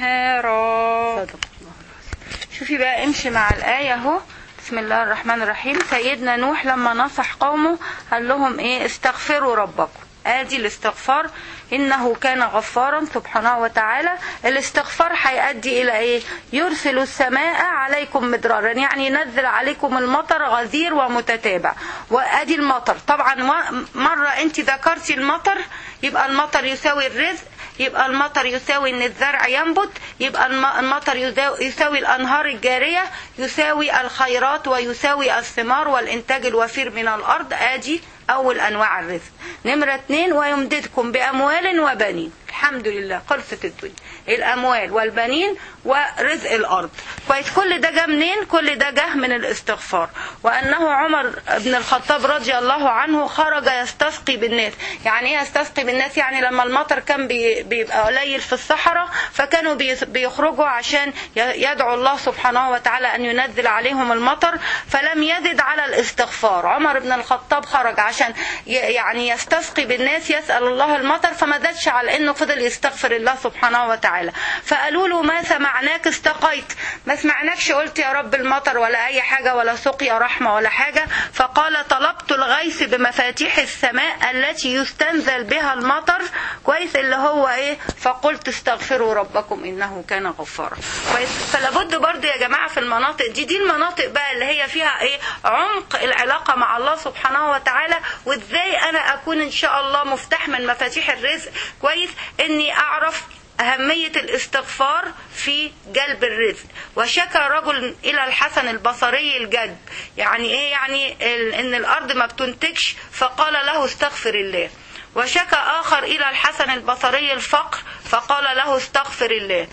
أنهارا صدق الله العظيم. شوفي بقى امشي مع الآية اهو بسم الله الرحمن الرحيم سيدنا نوح لما نصح قومه قال لهم ايه استغفروا ربكم ادي الاستغفار انه كان غفارا سبحانه وتعالى الاستغفار هيؤدي الى ايه يرسل السماء عليكم مدرارا يعني ينزل عليكم المطر غزير ومتتابع وادي المطر طبعا و- مره انت ذكرتي المطر يبقى المطر يساوي الرزق يبقى المطر يساوي ان الزرع ينبت يبقى الم- المطر يزا- يساوي الانهار الجاريه يساوي الخيرات ويساوي الثمار والانتاج الوفير من الارض ادي اول انواع الرزق نمره اتنين ويمددكم باموال وبنين الحمد لله خلصت الدنيا الاموال والبنين ورزق الارض كويس كل ده جه منين كل ده جه من الاستغفار وانه عمر بن الخطاب رضي الله عنه خرج يستسقي بالناس يعني ايه يستسقي بالناس يعني لما المطر كان بي- بيبقى قليل في الصحراء فكانوا بي- بيخرجوا عشان ي- يدعوا الله سبحانه وتعالى ان ينزل عليهم المطر فلم يزد على الاستغفار عمر بن الخطاب خرج عشان ي- يعني يستسقي بالناس يسأل الله المطر فما زادش على انه فضل يستغفر الله سبحانه وتعالى فقالوا له ما سمعناك استقيت ما سمعناكش قلت يا رب المطر ولا اي حاجه ولا سقيا رحمه ولا حاجه فقال طلبت الغيث بمفاتيح السماء التي يستنزل بها المطر كويس اللي هو ايه فقلت استغفروا ربكم انه كان غفارا كويس فلابد برضه يا جماعه في المناطق دي دي المناطق بقى اللي هي فيها ايه عمق العلاقه مع الله سبحانه وتعالى وازاي انا اكون ان شاء الله مفتاح من مفاتيح الرزق كويس اني اعرف أهمية الاستغفار في جلب الرزق وشكى رجل إلى الحسن البصري الجد يعني إيه يعني ال- إن الأرض ما بتنتجش فقال له استغفر الله وشكى آخر إلى الحسن البصري الفقر فقال له استغفر الله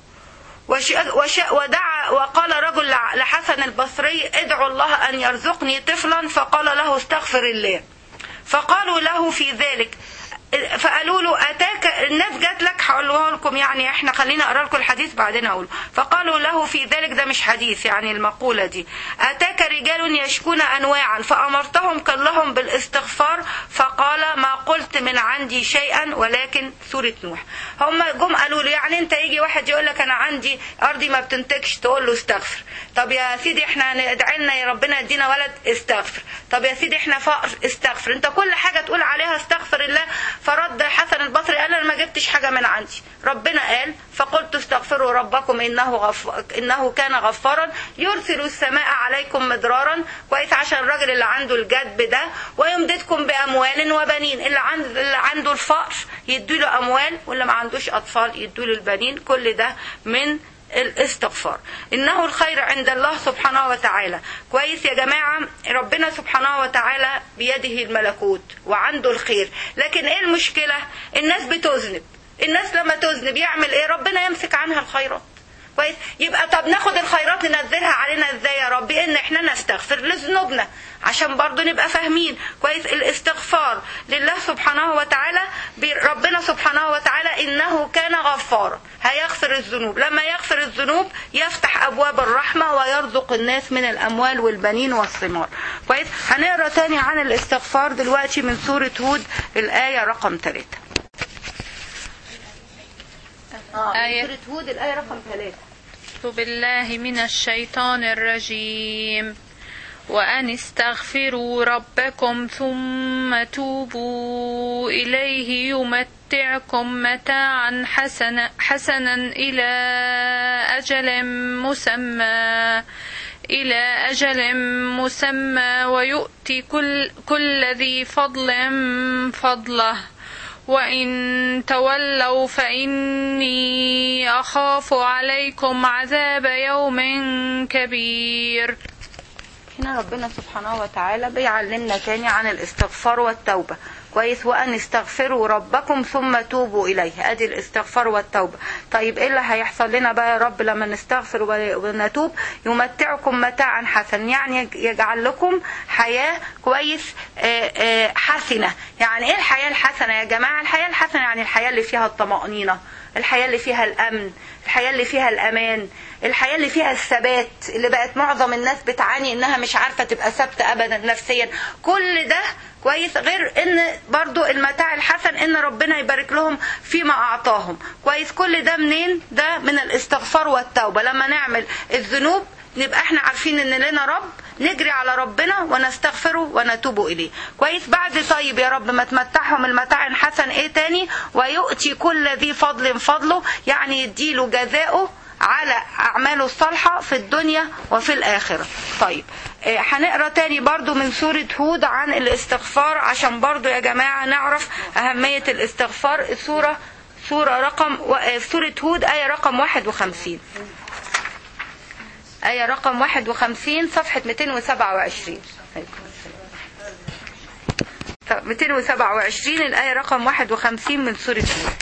وش وش ودعا وقال رجل لع- لحسن البصري ادعو الله أن يرزقني طفلا فقال له استغفر الله فقالوا له في ذلك فقالوا له اتاك الناس جات لك هقولها لكم يعني احنا خلينا اقرا لكم الحديث بعدين اقول فقالوا له في ذلك ده مش حديث يعني المقوله دي اتاك رجال يشكون انواعا فامرتهم كلهم بالاستغفار فقال ما قلت من عندي شيئا ولكن سوره نوح هم جم قالوا له يعني انت يجي واحد يقول لك انا عندي ارضي ما بتنتجش تقول له استغفر طب يا سيدي احنا ندعي لنا يا ربنا يدينا ولد استغفر طب يا سيدي احنا فقر استغفر انت كل حاجه تقول عليها استغفر الله فرد حسن البصري قال انا ما جبتش حاجه من عندي ربنا قال فقلت استغفروا ربكم انه غف... انه كان غفارا يرسل السماء عليكم مدرارا كويس عشان الراجل اللي عنده الجدب ده ويمددكم باموال وبنين اللي عنده اللي عنده الفقر يديله اموال واللي ما عندوش اطفال يديله البنين كل ده من الاستغفار انه الخير عند الله سبحانه وتعالى كويس يا جماعه ربنا سبحانه وتعالى بيده الملكوت وعنده الخير لكن ايه المشكله الناس بتذنب الناس لما تذنب يعمل ايه ربنا يمسك عنها الخيرات كويس يبقى طب ناخد الخيرات ننزلها علينا ازاي يا رب ان احنا نستغفر لذنوبنا عشان برضو نبقى فاهمين كويس الاستغفار لله سبحانه وتعالى ربنا سبحانه وتعالى انه كان غفارا هيغفر الذنوب لما يغفر الذنوب يفتح ابواب الرحمه ويرزق الناس من الاموال والبنين والثمار كويس هنقرا تاني عن الاستغفار دلوقتي من سوره هود الايه رقم 3 آه آية. سورة هود الآية رقم ثلاثة أعوذ بالله من الشيطان الرجيم وأن استغفروا ربكم ثم توبوا إليه يمتعكم متاعا حسنا, حسنا إلى أجل مسمى إلى أجل مسمى ويؤتي كل, كل ذي فضل فضله وإن تولوا فإني أخاف عليكم عذاب يوم كبير هنا ربنا سبحانه وتعالى بيعلمنا تاني عن الاستغفار والتوبة كويس وأن استغفروا ربكم ثم توبوا إليه أدي الاستغفار والتوبة طيب إيه اللي هيحصل لنا بقى يا رب لما نستغفر ونتوب يمتعكم متاعا حسنا يعني يجعل لكم حياة كويس آه، آه، حسنة يعني إيه الحياة الحسنة يا جماعة الحياة الحسنة يعني الحياة اللي فيها الطمأنينة الحياة اللي فيها الأمن الحياة اللي فيها الأمان الحياة اللي فيها الثبات اللي بقت معظم الناس بتعاني إنها مش عارفة تبقى ثابتة أبدا نفسيا كل ده كويس غير ان برضو المتاع الحسن ان ربنا يبارك لهم فيما اعطاهم كويس كل ده منين ده من الاستغفار والتوبة لما نعمل الذنوب نبقى احنا عارفين ان لنا رب نجري على ربنا ونستغفره ونتوب اليه كويس بعد طيب يا رب ما تمتعهم المتاع الحسن ايه تاني ويؤتي كل ذي فضل فضله يعني يديله جزاؤه على أعماله الصالحة في الدنيا وفي الآخرة طيب آه، هنقرا تاني برضو من سورة هود عن الاستغفار عشان برضو يا جماعة نعرف أهمية الاستغفار السورة سورة رقم و- آه، سورة هود آية رقم 51 آية رقم 51 صفحة 227 طب 227 الآية رقم 51 من سورة هود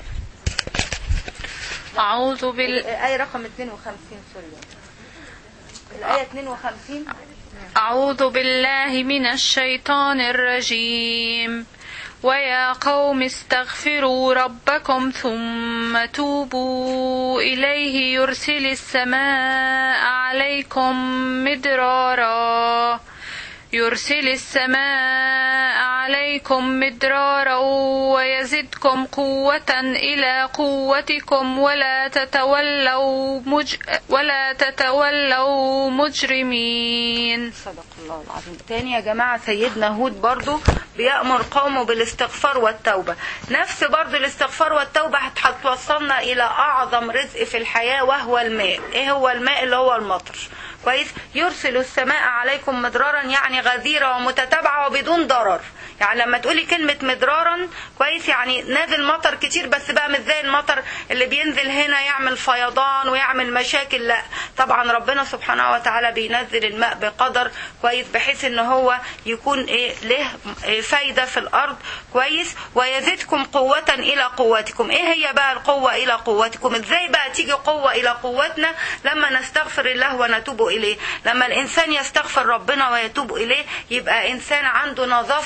أعوذ بال الآية رقم 52 سوري الآية 52 أعوذ بالله من الشيطان الرجيم ويا قوم استغفروا ربكم ثم توبوا إليه يرسل السماء عليكم مدرارا يرسل السماء عليكم مدرارا ويزدكم قوة إلى قوتكم ولا تتولوا مج... ولا تتولوا مجرمين صدق الله العظيم تاني يا جماعة سيدنا هود برضو بيأمر قومه بالاستغفار والتوبة نفس برضو الاستغفار والتوبة هت- هتوصلنا إلى أعظم رزق في الحياة وهو الماء إيه هو الماء اللي هو المطر كويس يرسل السماء عليكم مدرارا يعني غزيرة ومتتابعة وبدون ضرر يعني لما تقولي كلمة مدرارا كويس يعني نازل مطر كتير بس بقى مش زي المطر اللي بينزل هنا يعمل فيضان ويعمل مشاكل لا طبعا ربنا سبحانه وتعالى بينزل الماء بقدر كويس بحيث ان هو يكون ايه له إيه فايدة في الارض كويس ويزيدكم قوة الى قوتكم ايه هي بقى القوة الى قوتكم ازاي بقى تيجي قوة الى قوتنا لما نستغفر الله ونتوب اليه لما الانسان يستغفر ربنا ويتوب اليه يبقى انسان عنده نظافة في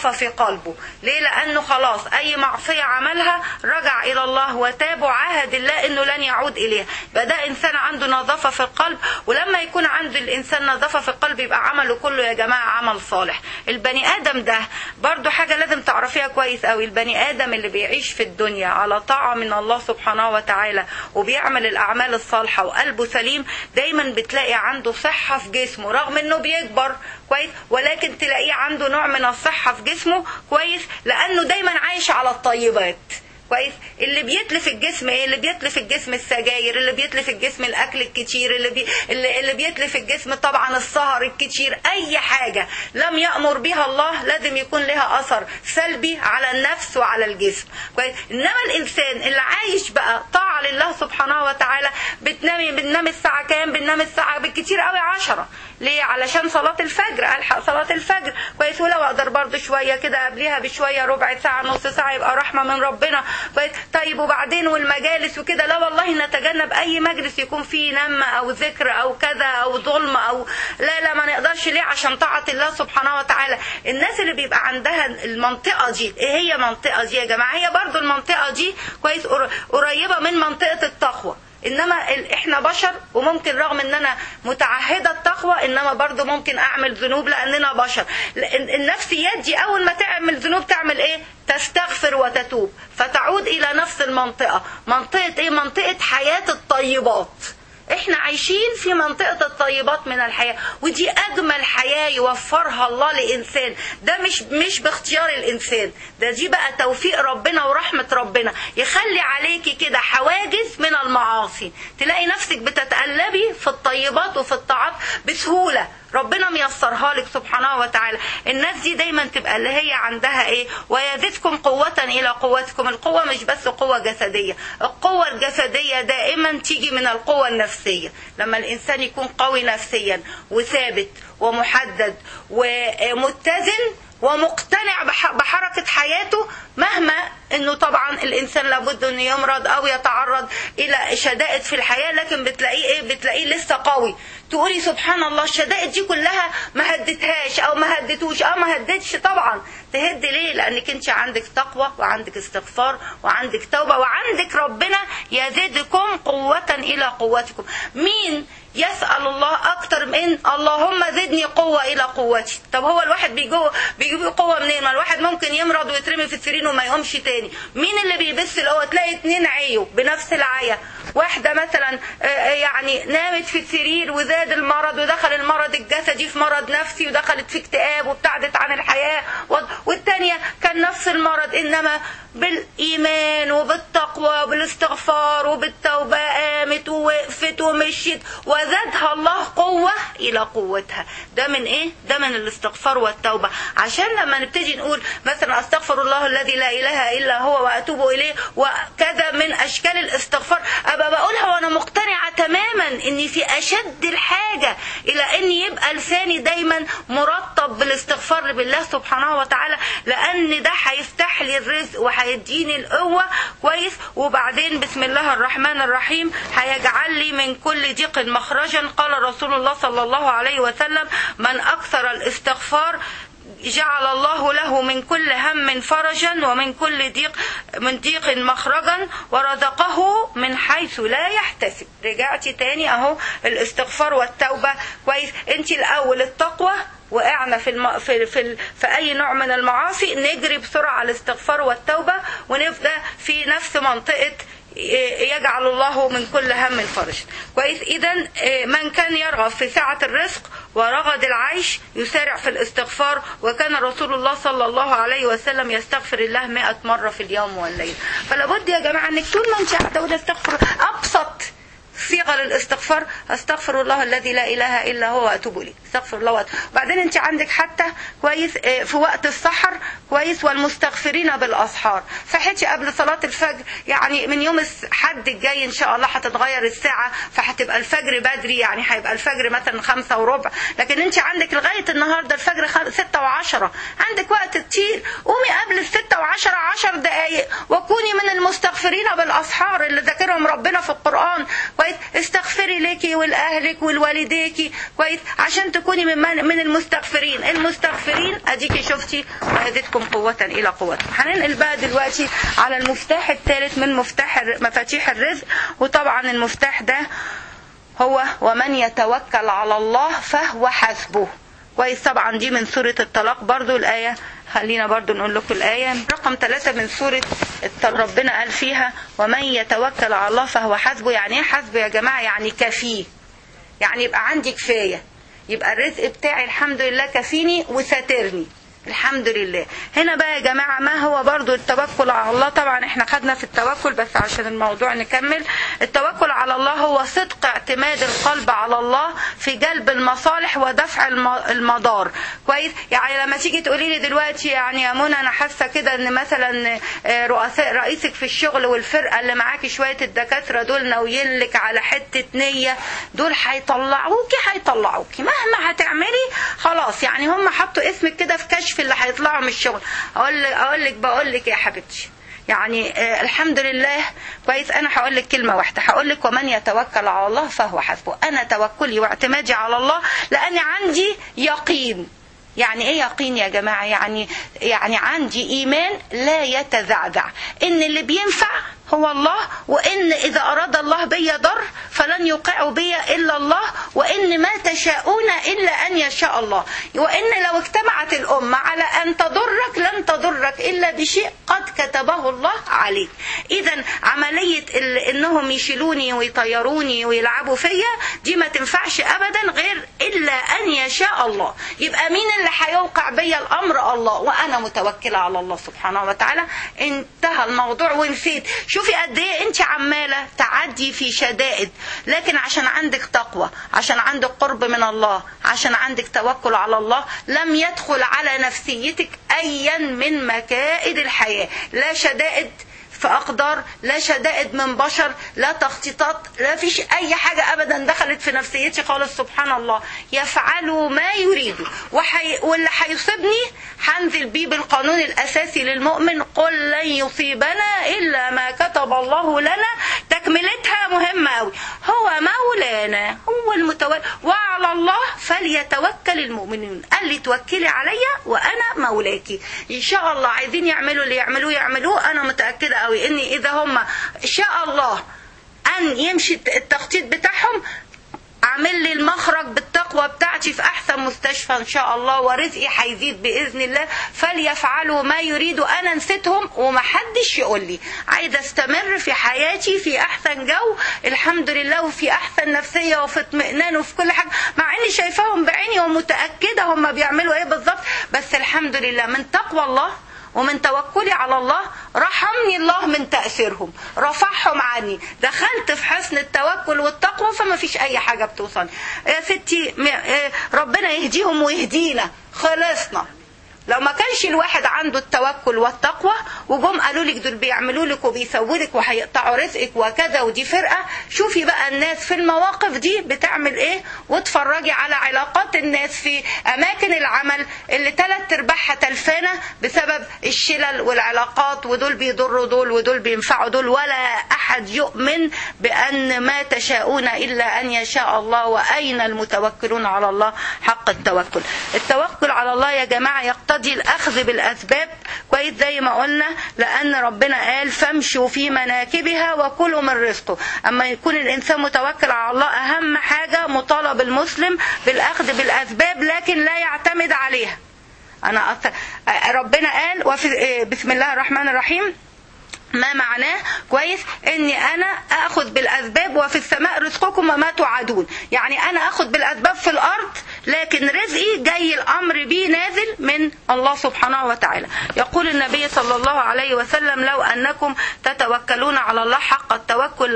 قلبه ليه لانه خلاص اي معصيه عملها رجع الى الله وتاب وعاهد الله انه لن يعود اليها يبقى ده انسان عنده نظافه في القلب ولما يكون عند الانسان نظافه في القلب يبقى عمله كله يا جماعه عمل صالح البني ادم ده برضو حاجه لازم تعرفيها كويس قوي البني ادم اللي بيعيش في الدنيا على طاعه من الله سبحانه وتعالى وبيعمل الاعمال الصالحه وقلبه سليم دايما بتلاقي عنده صحه في جسمه رغم انه بيكبر كويس ولكن تلاقيه عنده نوع من الصحه في جسمه كويس لانه دايما عايش على الطيبات كويس اللي بيتلف الجسم ايه اللي بيتلف الجسم السجاير اللي بيتلف الجسم الاكل الكتير اللي بي... اللي, اللي بيتلف الجسم طبعا السهر الكتير اي حاجه لم يامر بها الله لازم يكون لها اثر سلبي على النفس وعلى الجسم كويس انما الانسان اللي عايش بقى طاعه لله سبحانه وتعالى بتنامي بننام الساعه كام بننام الساعه بالكتير قوي عشرة ليه علشان صلاة الفجر الحق صلاة الفجر كويس ولو اقدر برضه شوية كده قبلها بشوية ربع ساعة نص ساعة يبقى رحمة من ربنا كويس طيب وبعدين والمجالس وكده لا والله نتجنب اي مجلس يكون فيه نم او ذكر او كذا او ظلم او لا لا ما نقدرش ليه عشان طاعة الله سبحانه وتعالى الناس اللي بيبقى عندها المنطقة دي ايه هي منطقة دي يا جماعة هي برضه المنطقة دي كويس قريبة من منطقة التقوى انما احنا بشر وممكن رغم ان انا متعهده التقوى انما برضو ممكن اعمل ذنوب لاننا بشر النفسيات دي اول ما تعمل ذنوب تعمل ايه تستغفر وتتوب فتعود الى نفس المنطقه منطقه ايه منطقه حياه الطيبات احنا عايشين في منطقة الطيبات من الحياة ودي اجمل حياة يوفرها الله لانسان ده مش مش باختيار الانسان ده دي بقى توفيق ربنا ورحمة ربنا يخلي عليكي كده حواجز من المعاصي تلاقي نفسك بتتقلبي في الطيبات وفي الطاعات بسهولة ربنا ميسرها لك سبحانه وتعالى الناس دي دايما تبقى اللي هي عندها ايه ويزدكم قوة الى قوتكم القوة مش بس قوة جسدية القوة الجسدية دائما تيجي من القوة النفسية لما الانسان يكون قوي نفسيا وثابت ومحدد ومتزن ومقتنع بحركة حياته مهما انه طبعا الانسان لابد انه يمرض او يتعرض الى شدائد في الحياة لكن بتلاقيه ايه بتلاقيه لسه قوي تقولي سبحان الله الشدائد دي كلها ما هدتهاش او ما هدتوش اه ما هدتش طبعا تهد ليه لانك انت عندك تقوى وعندك استغفار وعندك توبة وعندك ربنا يزيدكم قوة الى قوتكم مين يسأل الله أكتر من اللهم زدني قوة إلى قوتي طب هو الواحد بيجو بيجيب قوة منين ما الواحد ممكن يمرض ويترمي في السرير وما يقومش تاني مين اللي بيبث القوة تلاقي اتنين عيوا بنفس العيا واحدة مثلا يعني نامت في السرير وزاد المرض ودخل المرض الجسدي في مرض نفسي ودخلت في اكتئاب وابتعدت عن الحياة والتانية كان نفس المرض إنما بالإيمان وبالتقوى وبالاستغفار وبالتوبة قامت ووقفت ومشيت وزادها الله قوة إلى قوتها ده من إيه؟ ده من الاستغفار والتوبة عشان لما نبتدي نقول مثلا أستغفر الله الذي لا إله إلا هو وأتوب إليه وكذا من أشكال الاستغفار أبقى بقولها وأنا مقتنعة تماما إني في أشد الحاجة إلى إن يبقى لساني دايما مرطب بالاستغفار بالله سبحانه وتعالى لأن ده هيفتح لي الرزق وهيديني القوة كويس وبعدين بسم الله الرحمن الرحيم هيجعل لي من كل ضيق مخرجا قال رسول الله صلى الله عليه وسلم من أكثر الاستغفار جعل الله له من كل هم فرجا ومن كل ضيق من ضيق مخرجا ورزقه من حيث لا يحتسب رجعتي تاني اهو الاستغفار والتوبه كويس انت الاول التقوى وقعنا في, الم... في في في اي نوع من المعاصي نجري بسرعه على الاستغفار والتوبه ونبدا في نفس منطقه يجعل الله من كل هم فرج كويس اذا من كان يرغب في سعة الرزق ورغد العيش يسارع في الاستغفار وكان رسول الله صلى الله عليه وسلم يستغفر الله مئة مرة في اليوم والليل فلا بد يا جماعة انك طول ما انت قاعدة وتستغفر ابسط صيغه للاستغفار استغفر الله الذي لا اله الا هو واتوب اليه استغفر الله واتوب وبعدين انت عندك حتى كويس في وقت السحر كويس والمستغفرين بالاسحار فحتي قبل صلاه الفجر يعني من يوم الحد الجاي ان شاء الله هتتغير الساعه فهتبقى الفجر بدري يعني هيبقى الفجر مثلا خمسة وربع لكن انت عندك لغايه النهارده الفجر ستة وعشرة عندك وقت كتير قومي قبل الستة وعشرة عشر دقايق وكوني من المستغفرين بالاسحار اللي ذاكرهم ربنا في القران كويس كويس استغفري لك ولاهلك ولوالديك كويس عشان تكوني من من المستغفرين المستغفرين اديكي شفتي ويزيدكم قوه الى قوتكم هننقل بقى دلوقتي على المفتاح الثالث من مفتاح الر- مفاتيح الرزق وطبعا المفتاح ده هو ومن يتوكل على الله فهو حسبه كويس طبعا دي من سورة الطلاق برضو الآية خلينا برضو نقول لكم الآية رقم ثلاثة من سورة الطلاق ربنا قال فيها ومن يتوكل على الله فهو حسبه يعني ايه حسبه يا جماعة يعني كفيه يعني يبقى عندي كفاية يبقى الرزق بتاعي الحمد لله كفيني وساترني الحمد لله هنا بقى يا جماعة ما هو برضو التوكل على الله طبعا احنا خدنا في التوكل بس عشان الموضوع نكمل التوكل على الله هو صدق اعتماد القلب على الله في جلب المصالح ودفع الم- المضار كويس يعني لما تيجي تقولي لي دلوقتي يعني يا منى انا حاسه كده ان مثلا آه، رؤساء رئيسك في الشغل والفرقه اللي معاكي شويه الدكاتره دول ناويين لك على حته نيه دول هيطلعوكي هيطلعوكي مهما هتعملي خلاص يعني هم حطوا اسمك كده في كشف اللي هيطلعوا من الشغل اقول لك اقول لك بقول لك يا حبيبتي يعني آه، الحمد لله كويس انا هقول لك كلمه واحده هقول لك ومن يتوكل على الله فهو حسبه انا توكلي واعتمادي على الله لاني عندي يقين يعني ايه يقين يا جماعه يعني يعني عندي ايمان لا يتزعزع ان اللي بينفع هو الله وان اذا اراد الله بي ضر فلن يوقع بي الا الله وان ما تشاءون الا ان يشاء الله وان لو اجتمعت الامه على ان تضرك لن تضرك الا بشيء قد كتبه الله عليك اذا عمليه ال- انهم يشيلوني ويطيروني ويلعبوا فيا دي ما تنفعش ابدا غير الا ان يشاء الله يبقى مين اللي هيوقع بيا الامر الله وانا متوكله على الله سبحانه وتعالى انتهى الموضوع ونسيت شوفي قد ايه انت عماله تعدي في شدائد لكن عشان عندك تقوى عشان عندك قرب من الله عشان عندك توكل على الله لم يدخل على نفسيتك ايا من مكائد الحياه لا شدائد في أقدار لا شدائد من بشر لا تخطيطات لا فيش أي حاجة أبدا دخلت في نفسيتي خالص سبحان الله يفعلوا ما يريدوا وحي... واللي هيصيبني هنزل بيه بالقانون الأساسي للمؤمن قل لن يصيبنا إلا ما كتب الله لنا تكملتها مهمة أوي هو مولانا هو المتوكل وعلى الله فليتوكل المؤمنون قال لي توكلي عليا وأنا مولاكي إن شاء الله عايزين يعملوا اللي يعملوه يعملوه أنا متأكدة أوي إن إذا هم شاء الله أن يمشي التخطيط بتاعهم اعمل لي المخرج بالتقوى بتاعتي في احسن مستشفى ان شاء الله ورزقي هيزيد باذن الله فليفعلوا ما يريدوا انا نسيتهم ومحدش يقول لي عايزه استمر في حياتي في احسن جو الحمد لله وفي احسن نفسيه وفي اطمئنان وفي كل حاجه مع اني شايفاهم بعيني ومتاكده هم بيعملوا ايه بالظبط بس الحمد لله من تقوى الله ومن توكلي على الله رحمني الله من تأثيرهم رفعهم عني دخلت في حسن التوكل والتقوى فما فيش أي حاجة بتوصل يا ستي م- آه، ربنا يهديهم ويهدينا خلصنا لو ما كانش الواحد عنده التوكل والتقوى وجم قالوا لك دول بيعملوا لك وبيسووا لك وهيقطعوا رزقك وكذا ودي فرقه شوفي بقى الناس في المواقف دي بتعمل ايه واتفرجي على علاقات الناس في اماكن العمل اللي ثلاث ارباعها تلفانه بسبب الشلل والعلاقات ودول بيضروا دول ودول بينفعوا دول ولا احد يؤمن بان ما تشاءون الا ان يشاء الله واين المتوكلون على الله حق التوكل التوكل على الله يا جماعه يقتضي الاخذ بالاسباب كويس زي ما قلنا لان ربنا قال فامشوا في مناكبها وكلوا من رزقه اما يكون الانسان متوكل على الله اهم حاجه مطالب المسلم بالاخذ بالاسباب لكن لا يعتمد عليها انا أص... ربنا قال وفي بسم الله الرحمن الرحيم ما معناه كويس اني انا اخذ بالاسباب وفي السماء رزقكم وما توعدون يعني انا اخذ بالاسباب في الارض لكن رزقي جاي الامر بيه نازل من الله سبحانه وتعالى يقول النبي صلى الله عليه وسلم لو انكم تتوكلون على الله حق التوكل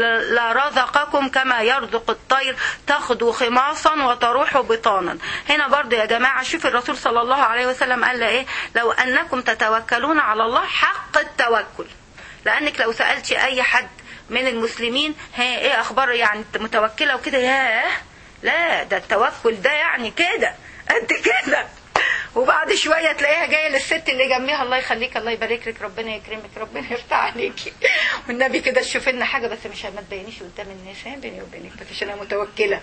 لرزقكم كما يرزق الطير تخدو خماصا وتروح بطانا هنا برضه يا جماعه شوف الرسول صلى الله عليه وسلم قال ايه لو انكم تتوكلون على الله حق التوكل لانك لو سالتي اي حد من المسلمين ها ايه اخبار يعني انت متوكله وكده ياه لا ده التوكل ده يعني كده قد كده وبعد شويه تلاقيها جايه للست اللي جنبيها الله يخليك الله يبارك لك ربنا يكرمك ربنا يفتح عليكي والنبي كده تشوف لنا حاجه بس مش ما تبينيش قدام الناس ها بيني وبينك بس عشان انا متوكله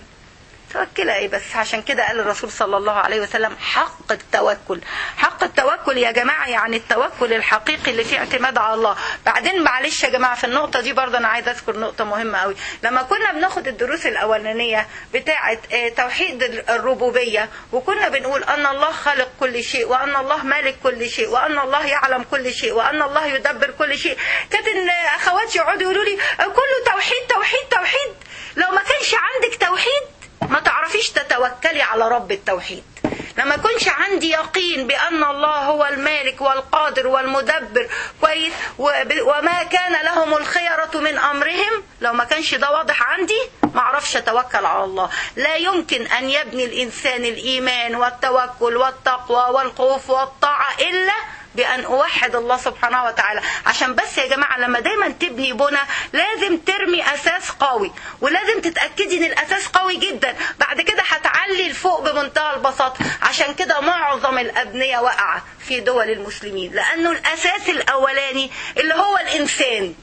توكل ايه بس عشان كده قال الرسول صلى الله عليه وسلم حق التوكل حق التوكل يا جماعه يعني التوكل الحقيقي اللي فيه اعتماد على الله بعدين معلش يا جماعه في النقطه دي برضه انا عايزه اذكر نقطه مهمه قوي لما كنا بناخد الدروس الاولانيه بتاعه آه، توحيد الربوبيه وكنا بنقول ان الله خالق كل شيء وان الله مالك كل شيء وان الله يعلم كل شيء وان الله يدبر كل شيء كانت إن اخواتي يقعدوا يقولوا لي آه، كله توحيد توحيد توحيد لو ما كانش عندك توحيد ما تعرفيش تتوكلي على رب التوحيد لما يكونش عندي يقين بأن الله هو المالك والقادر والمدبر كويس وب- وما كان لهم الخيرة من أمرهم لو ما كانش ده واضح عندي ما اعرفش اتوكل على الله لا يمكن أن يبني الإنسان الإيمان والتوكل والتقوى والخوف والطاعة إلا بأن أوحد الله سبحانه وتعالى عشان بس يا جماعة لما دايما تبني بنى لازم ترمي أساس قوي ولازم تتأكدي إن الأساس قوي جدا بعد كده هتعلي لفوق بمنتهى البساطة عشان كده معظم الأبنية واقعة في دول المسلمين لأنه الأساس الأولاني اللي هو الإنسان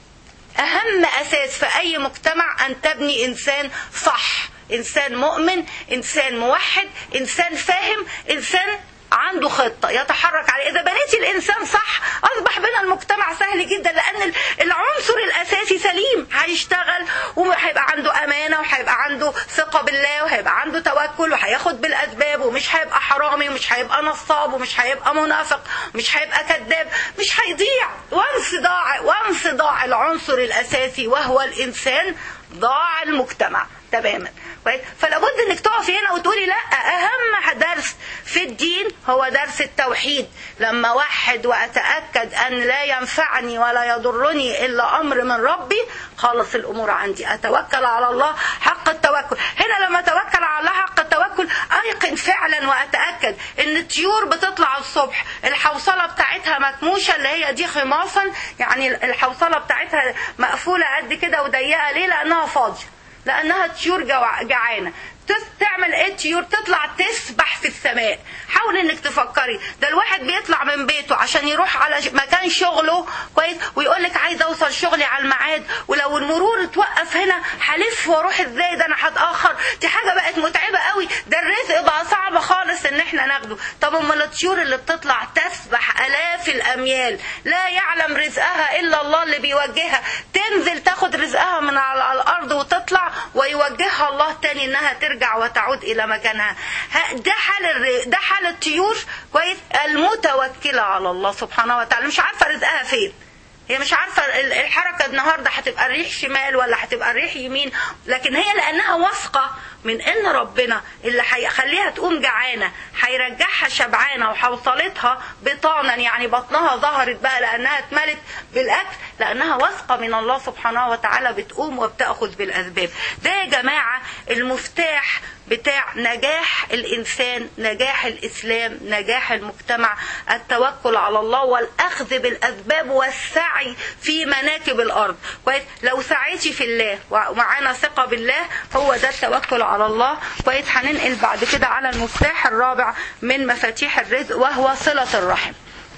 أهم أساس في أي مجتمع أن تبني إنسان صح إنسان مؤمن إنسان موحد إنسان فاهم إنسان عنده خطة يتحرك عليه إذا بنيتي الإنسان صح أصبح بنا المجتمع سهل جدا لأن ال- العنصر الأساسي سليم هيشتغل وهيبقى عنده أمانة وهيبقى عنده ثقة بالله وهيبقى عنده توكل وهياخد بالأسباب ومش هيبقى حرامي ومش هيبقى نصاب ومش هيبقى منافق مش هيبقى كذاب مش هيضيع وانس ضاع وانس ضاع العنصر الأساسي وهو الإنسان ضاع المجتمع تماما كويس؟ فلا بد انك تقفي هنا وتقولي لا اهم درس في الدين هو درس التوحيد لما وحد واتاكد ان لا ينفعني ولا يضرني الا امر من ربي خلص الامور عندي اتوكل على الله حق التوكل هنا لما اتوكل على الله حق التوكل ايقن فعلا واتاكد ان الطيور بتطلع الصبح الحوصله بتاعتها مكموشه اللي هي دي خماصا يعني الحوصله بتاعتها مقفوله قد كده وضيقه ليه لانها فاضيه لانها طيور جوع- جعانه تس- تعمل ايه الطيور تطلع تسبح في السماء حاول انك تفكري ده الواحد بيطلع من بيته عشان يروح على ش- مكان شغله كويس ويقول لك عايز اوصل شغلي على الميعاد ولو المرور اتوقف هنا هلف واروح ازاي ده انا هتاخر دي حاجه بقت متعبه قوي ده الرزق بقى صعب خالص ان احنا ناخده طب امال الطيور اللي بتطلع تسبح الاف الاميال لا يعلم رزقها الا الله اللي بيوجهها تنزل تاخد رزقها من على الارض وتطلع ويوجهها الله تاني انها ترجع وتعود الى مكانها ها- ده حال الر- ده حال الطيور كويس المتوكله على الله سبحانه وتعالى مش عارفه رزقها فين هي مش عارفة ال- الحركة النهاردة هتبقى الريح شمال ولا هتبقى الريح يمين لكن هي لأنها واثقة من إن ربنا اللي هيخليها تقوم جعانة هيرجعها شبعانة وحوصلتها بطانا يعني بطنها ظهرت بقى لأنها اتملت بالأكل لأنها واثقة من الله سبحانه وتعالى بتقوم وبتأخذ بالأسباب ده يا جماعة المفتاح بتاع نجاح الإنسان نجاح الإسلام نجاح المجتمع التوكل على الله والأخذ بالأسباب والسعي في مناكب الأرض كويس لو سعيتي في الله ومعانا ثقة بالله هو ده التوكل على الله كويس هننقل بعد كده على المفتاح الرابع من مفاتيح الرزق وهو صلة الرحم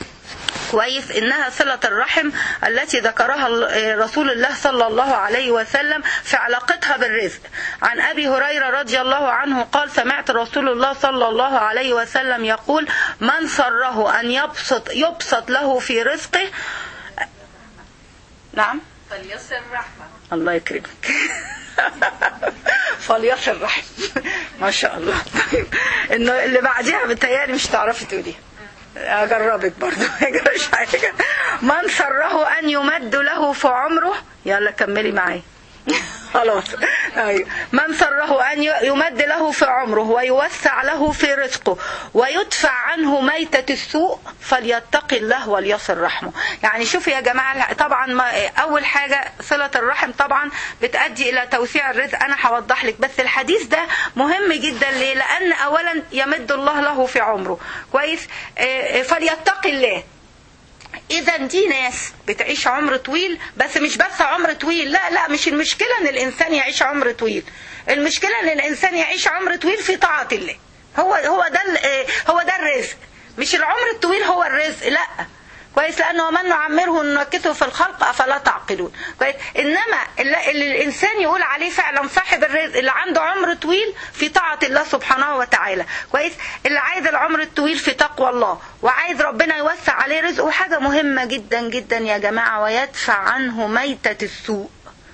كويس انها صله الرحم التي ذكرها ال- رسول الله صلى الله عليه وسلم في علاقتها بالرزق عن ابي هريره رضي الله عنه قال سمعت رسول الله صلى الله عليه وسلم يقول من سره ان يبسط يبسط له في رزقه نعم فليصل رحمة الله يكرمك فليصل رحم ما شاء الله انه اللي بعديها بتهيألي مش تعرفي تقوليها اجربك برضو ما يجراش حاجه من سره ان يمد له في عمره يلا كملي معايا خلاص أيوة. من سره ان يمد له في عمره ويوسع له في رزقه ويدفع عنه ميتة السوء فليتقي الله وليصل رحمه يعني شوفوا يا جماعة طبعا ما اول حاجة صلة الرحم طبعا بتؤدي الى توسيع الرزق انا هوضح لك بس الحديث ده مهم جدا ليه لان اولا يمد الله له في عمره كويس آه، فليتقي الله اذا دي ناس بتعيش عمر طويل بس مش بس عمر طويل لا لا مش المشكله ان الانسان يعيش عمر طويل المشكله ان الانسان يعيش عمر طويل في طاعه الله هو هو ده ال- آه، هو ده الرزق مش العمر الطويل هو الرزق لا كويس لانه من نعمره ننكته في الخلق افلا تعقلون كويس انما اللي اللي الانسان يقول عليه فعلا صاحب الرزق اللي عنده عمر طويل في طاعه الله سبحانه وتعالى كويس اللي عايز العمر الطويل في تقوى الله وعايز ربنا يوسع عليه رزقه حاجه مهمه جدا جدا يا جماعه ويدفع عنه ميته السوء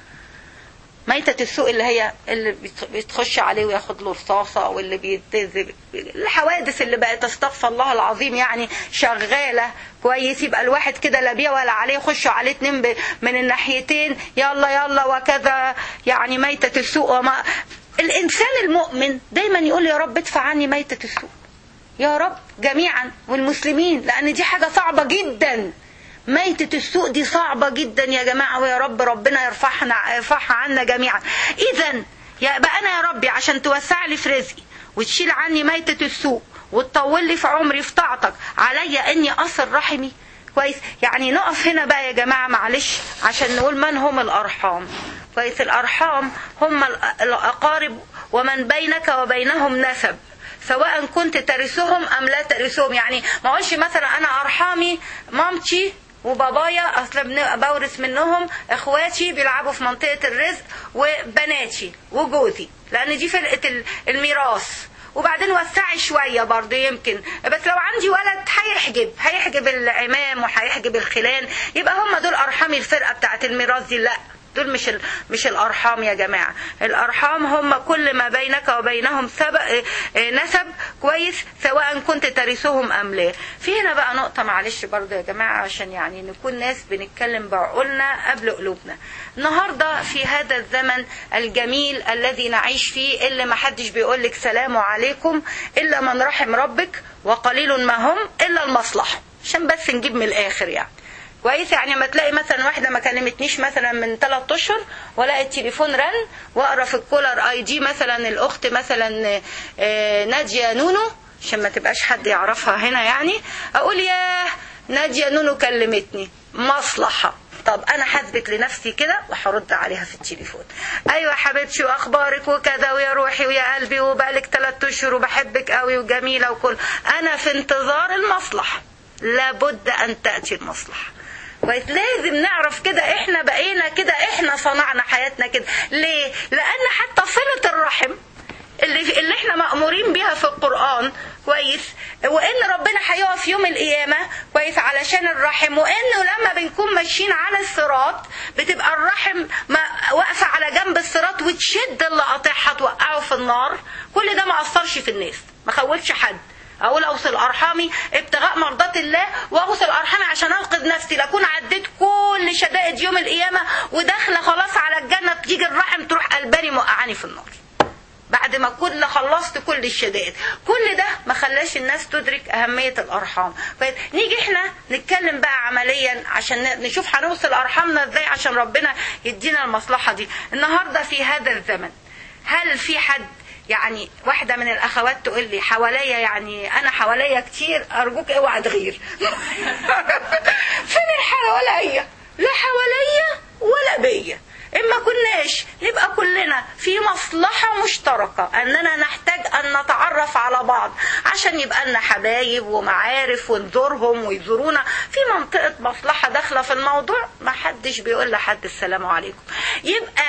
ميتة السوق اللي هي اللي بيت- بتخش عليه وياخد له رصاصة أو اللي بيتذب الحوادث اللي بقت استغفر الله العظيم يعني شغالة كويس يبقى الواحد كده لا بيه ولا عليه يخشوا عليه اتنين ب- من الناحيتين يلا يلا وكذا يعني ميتة السوق وما الإنسان المؤمن دايما يقول يا رب ادفع عني ميتة السوق يا رب جميعا والمسلمين لأن دي حاجة صعبة جدا ميتة السوق دي صعبة جدا يا جماعة ويا رب ربنا يرفعنا يرفعها عنا جميعا إذا يا بقى أنا يا ربي عشان توسع لي في رزقي وتشيل عني ميتة السوق وتطول لي في عمري في طاعتك عليا إني أصل رحمي كويس يعني نقف هنا بقى يا جماعة معلش عشان نقول من هم الأرحام كويس الأرحام هم الأ- الأقارب ومن بينك وبينهم نسب سواء كنت ترثهم ام لا ترثهم يعني ما اقولش مثلا انا ارحامي مامتي وبابايا اصل بن- بورث منهم اخواتي بيلعبوا في منطقه الرزق وبناتي وجوزي لان دي فرقه ال- الميراث وبعدين وسعي شوية برضه يمكن بس لو عندي ولد هيحجب هيحجب العمام وهيحجب الخلان يبقى هم دول أرحامي الفرقة بتاعت الميراث دي لا دول مش ال- مش الارحام يا جماعه الارحام هم كل ما بينك وبينهم سبق اه، اه، نسب كويس سواء كنت ترثهم ام لا في هنا بقى نقطه معلش برضه يا جماعه عشان يعني نكون ناس بنتكلم بعقولنا قبل قلوبنا النهارده في هذا الزمن الجميل الذي نعيش فيه اللي ما حدش بيقول لك سلام عليكم الا من رحم ربك وقليل ما هم الا المصلحه عشان بس نجيب من الاخر يعني كويس يعني لما تلاقي مثلا واحده ما كلمتنيش مثلا من ثلاث اشهر ولا التليفون رن واقرا في الكولر اي دي مثلا الاخت مثلا آه، ناديه نونو عشان ما تبقاش حد يعرفها هنا يعني اقول يا ناديه نونو كلمتني مصلحه طب انا هثبت لنفسي كده وهرد عليها في التليفون ايوه حبيبتي واخبارك وكذا ويا روحي ويا قلبي وبقالك ثلاث اشهر وبحبك قوي وجميله وكل انا في انتظار المصلحه لابد ان تاتي المصلحه كويس لازم نعرف كده احنا بقينا كده احنا صنعنا حياتنا كده ليه لان حتى صله الرحم اللي اللي احنا مأمورين بيها في القرآن كويس وان ربنا هيقف يوم القيامة كويس علشان الرحم وانه لما بنكون ماشيين على الصراط بتبقى الرحم ما- واقفة على جنب الصراط وتشد اللي قاطعها توقعه في النار كل ده ما أثرش في الناس ما خوفش حد اقول اوصل ارحامي ابتغاء مرضات الله واوصل ارحامي عشان انقذ نفسي لاكون عديت كل شدائد يوم القيامه وداخله خلاص على الجنه تيجي الرحم تروح قلباني موقعاني في النار بعد ما كل خلصت كل الشدائد كل ده ما خلاش الناس تدرك أهمية الأرحام فنيجي احنا نتكلم بقى عمليا عشان نشوف هنوصل أرحامنا ازاي عشان ربنا يدينا المصلحة دي النهاردة في هذا الزمن هل في حد يعني واحدة من الأخوات تقول لي حواليا يعني أنا حواليا كتير أرجوك اوعى تغير فين الحواليا لا حواليا ولا بيا إما كناش نبقى كلنا في مصلحة مشتركة أننا نحتاج أن نتعرف على بعض عشان يبقى لنا حبايب ومعارف ونزورهم ويزورونا في منطقة مصلحة داخلة في الموضوع ما حدش بيقول لحد السلام عليكم يبقى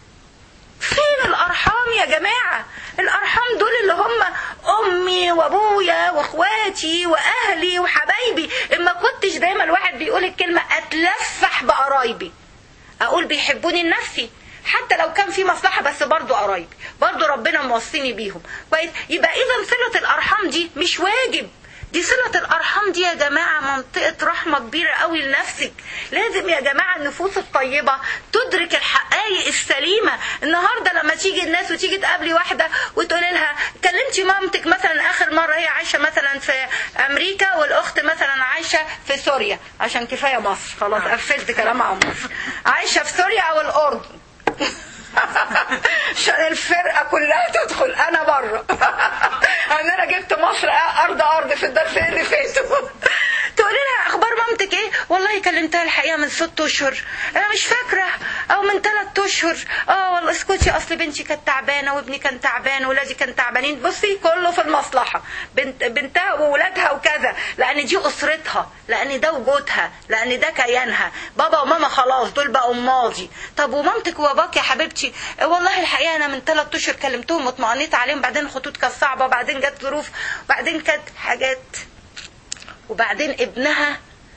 فين الارحام يا جماعه الارحام دول اللي هم امي وابويا واخواتي واهلي وحبايبي اما كنتش دايما الواحد بيقول الكلمه اتلفح بقرايبي اقول بيحبوني لنفسي حتى لو كان في مصلحة بس برضو قرايبي برضو ربنا موصيني بيهم كويس يبقى اذا صلة الارحام دي مش واجب دي صلة الأرحام دي يا جماعة منطقة رحمة كبيرة قوي لنفسك لازم يا جماعة النفوس الطيبة تدرك الحقائق السليمة النهاردة لما تيجي الناس وتيجي تقابلي واحدة وتقولي لها كلمتي مامتك مثلا آخر مرة هي عايشة مثلا في أمريكا والأخت مثلا عايشة في سوريا عشان كفاية مصر خلاص قفلت كلام عن مصر عايشة في سوريا أو الأردن عشان الفرقة كلها تدخل أنا بره أنا أنا جبت مصر أرض أرض في الدرسين اللي فاتوا تقولي لها أخبار مامتك ايه والله كلمتها الحقيقه من ست اشهر انا مش فاكره او من ثلاث اشهر اه والله اسكتي اصل بنتي كانت تعبانه وابني كان تعبان وولادي كانوا تعبانين بصي كله في المصلحه بنت بنتها وولادها وكذا لان دي اسرتها لان ده وجودها لان ده كيانها بابا وماما خلاص دول بقوا ماضي طب ومامتك وباباك يا حبيبتي آه والله الحقيقه انا من ثلاث اشهر كلمتهم واطمأنيت عليهم بعدين الخطوط كانت صعبه بعدين جت ظروف بعدين كانت حاجات وبعدين ابنها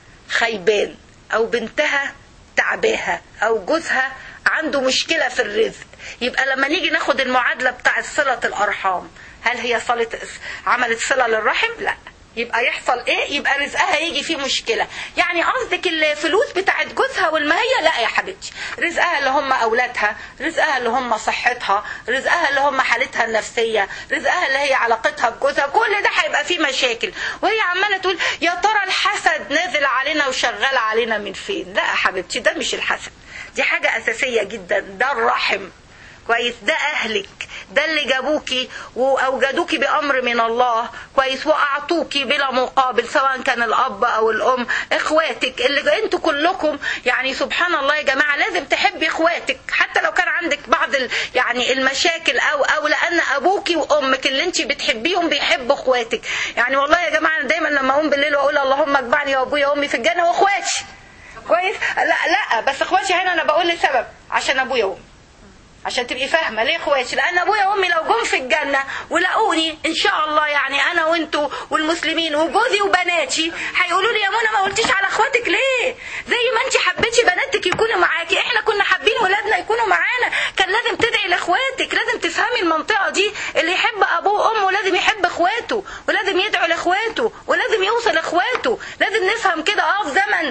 خيبان او بنتها تعباها او جوزها عنده مشكلة في الرزق يبقى لما نيجي ناخد المعادلة بتاعة صلة الأرحام هل هي صلة عملت صلة للرحم؟ لا يبقى يحصل ايه يبقى رزقها يجي فيه مشكلة يعني قصدك الفلوس بتاعت جوزها والمهية لا يا حبيبتي رزقها اللي هم اولادها رزقها اللي هم صحتها رزقها اللي هم حالتها النفسية رزقها اللي هي علاقتها بجوزها كل ده هيبقى فيه مشاكل وهي عمالة تقول يا ترى الحسد نازل علينا وشغال علينا من فين لا يا حبيبتي ده مش الحسد دي حاجة أساسية جدا ده الرحم كويس ده اهلك ده اللي جابوكي واوجدوكي بامر من الله كويس واعطوكي بلا مقابل سواء كان الاب او الام اخواتك اللي انتوا كلكم يعني سبحان الله يا جماعه لازم تحبي اخواتك حتى لو كان عندك بعض ال يعني المشاكل او او لان ابوكي وامك اللي انت بتحبيهم بيحبوا اخواتك يعني والله يا جماعه انا دايما لما اقوم بالليل واقول اللهم اجمعني وابويا وامي في الجنه واخواتي كويس لا لا بس اخواتي هنا انا بقول لسبب عشان ابويا وامي عشان تبقي فاهمه ليه اخواتي لان ابويا وامي لو جم في الجنه ولقوني ان شاء الله يعني انا وانتوا والمسلمين وجوزي وبناتي هيقولوا لي يا منى ما قلتيش على اخواتك ليه زي ما انت حبيتي بناتك يكونوا معاكي احنا كنا حابين ولادنا يكونوا معانا كان لازم تدعي لاخواتك لازم تفهمي المنطقه دي اللي يحب ابوه وامه لازم يحب اخواته ولازم يدعو لاخواته ولازم يوصل لاخواته لازم نفهم كده اه في زمن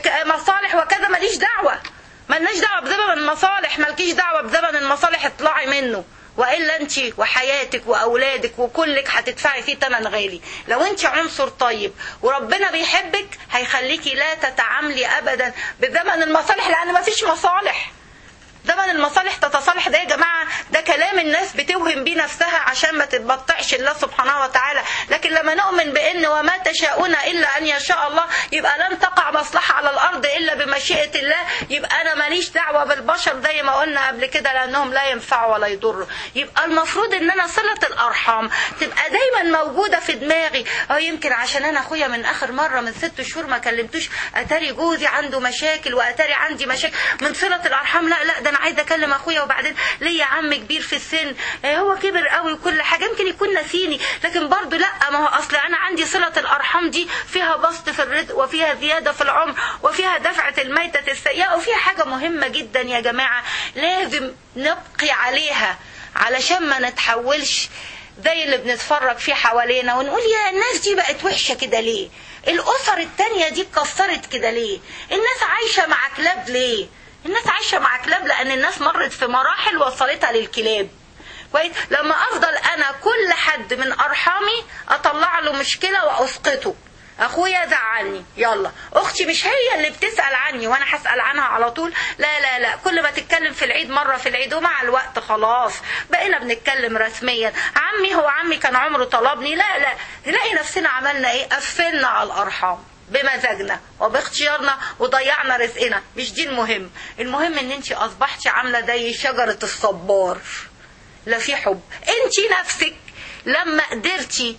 مصالح وكذا ماليش دعوه ملناش دعوه بزمن المصالح مالكيش دعوه بزمن المصالح اطلعي منه والا انت وحياتك واولادك وكلك هتدفعي فيه ثمن غالي لو انت عنصر طيب وربنا بيحبك هيخليكي لا تتعاملي ابدا بزمن المصالح لان مفيش مصالح زمن المصالح تتصالح ده يا جماعة ده كلام الناس بتوهم بيه نفسها عشان ما تتبطعش الله سبحانه وتعالى لكن لما نؤمن بأن وما تشاءون إلا أن يشاء الله يبقى لن تقع مصلحة على الأرض إلا بمشيئة الله يبقى أنا ماليش دعوة بالبشر زي ما قلنا قبل كده لأنهم لا ينفعوا ولا يضروا يبقى المفروض أن أنا صلة الأرحام تبقى دايما موجودة في دماغي أو يمكن عشان أنا أخويا من آخر مرة من ست شهور ما كلمتوش أتاري جوزي عنده مشاكل وأتاري عندي مشاكل من صلة الأرحام لا لا ده انا عايزه اكلم اخويا وبعدين ليا عم كبير في السن هو كبر قوي وكل حاجه يمكن يكون نسيني لكن برضه لا ما هو اصل انا عندي صله الارحام دي فيها بسط في الرزق وفيها زياده في العمر وفيها دفعه الميته السيئه وفيها حاجه مهمه جدا يا جماعه لازم نبقي عليها علشان ما نتحولش زي اللي بنتفرج فيه حوالينا ونقول يا الناس دي بقت وحشه كده ليه الاسر التانية دي اتكسرت كده ليه الناس عايشه مع كلاب ليه الناس عايشه مع كلاب لان الناس مرت في مراحل وصلتها للكلاب كويس لما افضل انا كل حد من ارحامي اطلع له مشكله واسقطه اخويا زعلني يلا اختي مش هي اللي بتسال عني وانا هسال عنها على طول لا لا لا كل ما تتكلم في العيد مره في العيد ومع الوقت خلاص بقينا بنتكلم رسميا عمي هو عمي كان عمره طلبني لا لا نلاقي نفسنا عملنا ايه قفلنا على الارحام بمزاجنا وباختيارنا وضيعنا رزقنا مش دي المهم المهم ان انت اصبحتي عامله زي شجره الصبار لا في حب انت نفسك لما قدرتي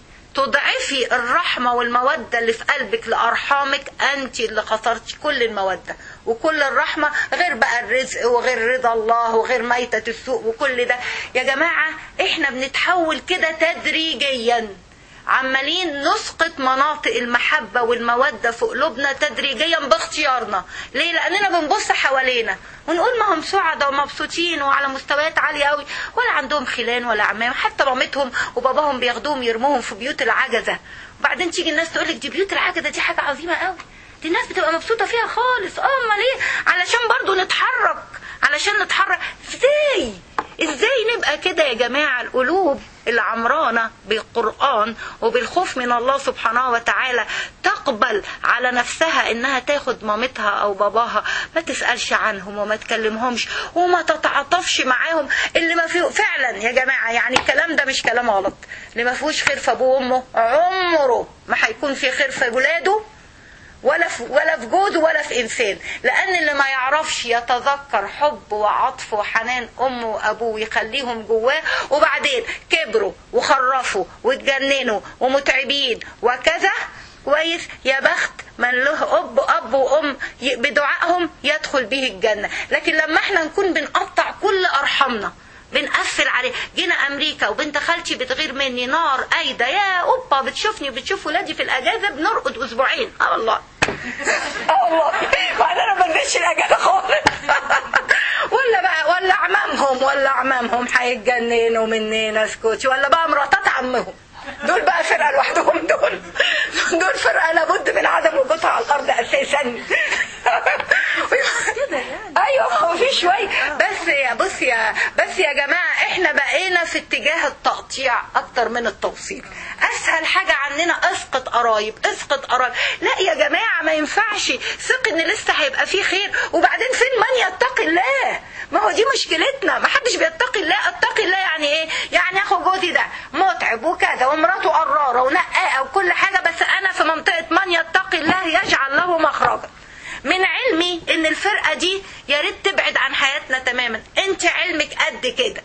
تضعفي الرحمة والمودة اللي في قلبك لأرحامك أنت اللي خسرتي كل المودة وكل الرحمة غير بقى الرزق وغير رضا الله وغير ميتة السوء وكل ده يا جماعة احنا بنتحول كده تدريجيا عمالين نسقط مناطق المحبة والمودة في قلوبنا تدريجيا باختيارنا ليه لأننا بنبص حوالينا ونقول ما هم سعداء ومبسوطين وعلى مستويات عالية قوي ولا عندهم خلان ولا عمام حتى مامتهم وباباهم بياخدوهم يرموهم في بيوت العجزة وبعدين تيجي الناس تقولك دي بيوت العجزة دي حاجة عظيمة قوي دي الناس بتبقى مبسوطة فيها خالص اه امال ايه علشان برضو نتحرك علشان نتحرك ازاي ازاي نبقى كده يا جماعة القلوب العمرانة بالقرآن وبالخوف من الله سبحانه وتعالى تقبل على نفسها انها تاخد مامتها او باباها ما تسألش عنهم وما تكلمهمش وما تتعاطفش معاهم اللي ما فيه فعلا يا جماعة يعني الكلام ده مش كلام غلط اللي ما فيهوش خير في ابوه وامه عمره ما هيكون في خير في ولاده ولا في ولا في جوز ولا في انسان لان اللي ما يعرفش يتذكر حب وعطف وحنان امه وابوه ويخليهم جواه وبعدين كبروا وخرفوا واتجننوا ومتعبين وكذا كويس يا بخت من له اب اب وام ي- بدعائهم يدخل به الجنه لكن لما احنا نكون بنقطع كل ارحامنا بنقفل عليه جينا امريكا وبنت خالتي بتغير مني نار قايده يا اوبا بتشوفني وبتشوف ولادي في الاجازه بنرقد اسبوعين اه والله اه والله وانا انا ما بنزلش الاجازه خالص ولا بقى ولا عمامهم ولا عمامهم هيتجننوا مننا اسكتي ولا بقى مراتات عمهم دول بقى فرقه لوحدهم دول دول فرقه لابد من عدم وجودها على الارض اساسا ايوه ما في شويه بس يا بص يا بس يا جماعه احنا بقينا في اتجاه التقطيع اكتر من التوصيل اسهل حاجه عندنا اسقط قرايب اسقط قرايب لا يا جماعه ما ينفعش ثق ان لسه هيبقى فيه خير وبعدين فين من يتقي الله ما هو دي مشكلتنا ما حدش بيتقي الله اتقي الله يعني ايه يعني اخو جوزي ده متعب وكذا ومراته قراره ونقاءه وكل حاجه بس انا في منطقه من يتقي الله يجعل له مخرجا من علمي ان الفرقه دي يا ريت تبعد عن حياتنا تماما انت علمك قد كده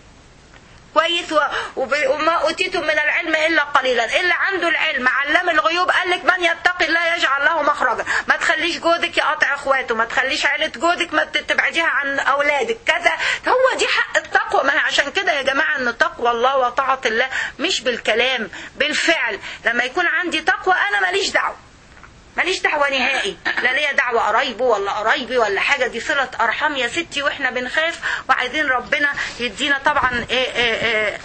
كويس و... وب... وما اوتيتم من العلم الا قليلا اللي عنده العلم علام الغيوب قال لك من يتقي الله يجعل له مخرجا ما تخليش جوزك يقاطع اخواته ما تخليش عيله جوزك ما ت- تبعديها عن اولادك كذا هو دي حق التقوى ما هي عشان كده يا جماعه ان تقوى الله وطاعه الله مش بالكلام بالفعل لما يكون عندي تقوى انا ماليش دعوه ماليش دعوة نهائي لا ليا دعوة قرايبه ولا قرايبي ولا حاجة دي صلة أرحام يا ستي وإحنا بنخاف وعايزين ربنا يدينا طبعا إيه إيه إيه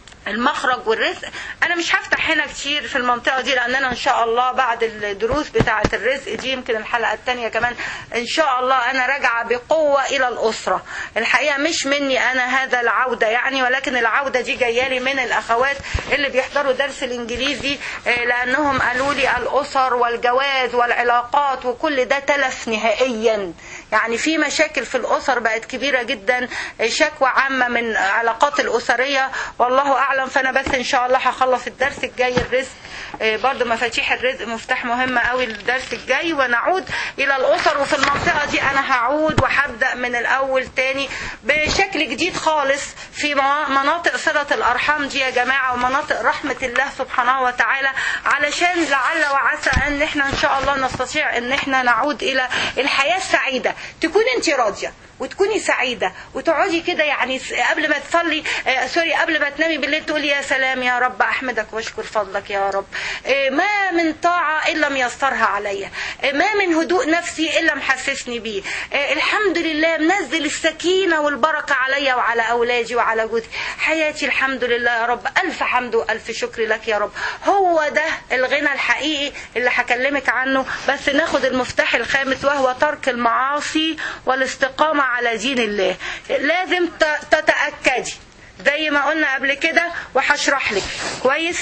المخرج والرزق انا مش هفتح هنا كتير في المنطقه دي لان انا ان شاء الله بعد الدروس بتاعه الرزق دي يمكن الحلقه الثانيه كمان ان شاء الله انا راجعه بقوه الى الاسره الحقيقه مش مني انا هذا العوده يعني ولكن العوده دي جايه لي من الاخوات اللي بيحضروا درس الانجليزي آه، لانهم قالوا لي الاسر والجواز والعلاقات وكل ده تلف نهائيا يعني في مشاكل في الاسر بقت كبيره جدا آه، شكوى عامه من العلاقات الاسريه والله اعلم فانا بس ان شاء الله هخلص الدرس الجاي الرزق آه، برضو مفاتيح الرزق مفتاح مهم قوي للدرس الجاي ونعود الى الاسر وفي المنطقه دي انا هعود وهبدا من الاول تاني بشكل جديد خالص في موا- مناطق صله الارحام دي يا جماعه ومناطق رحمه الله سبحانه وتعالى علشان لعل وعسى ان احنا ان شاء الله نستطيع ان احنا نعود الى الحياه السعيده تكون انت راضيه وتكوني سعيدة وتقعدي كده يعني س- قبل ما تصلي آه سوري قبل ما تنامي بالليل تقولي يا سلام يا رب أحمدك واشكر فضلك يا رب آه ما من طاعة إلا ميسرها عليا آه ما من هدوء نفسي إلا محسسني بيه آه الحمد لله منزل السكينة والبركة عليا وعلى أولادي وعلى جوزي حياتي الحمد لله يا رب ألف حمد وألف شكر لك يا رب هو ده الغنى الحقيقي اللي هكلمك عنه بس ناخد المفتاح الخامس وهو ترك المعاصي والاستقامة على دين الله لازم ت- تتأكدي زي ما قلنا قبل كده وهشرح لك كويس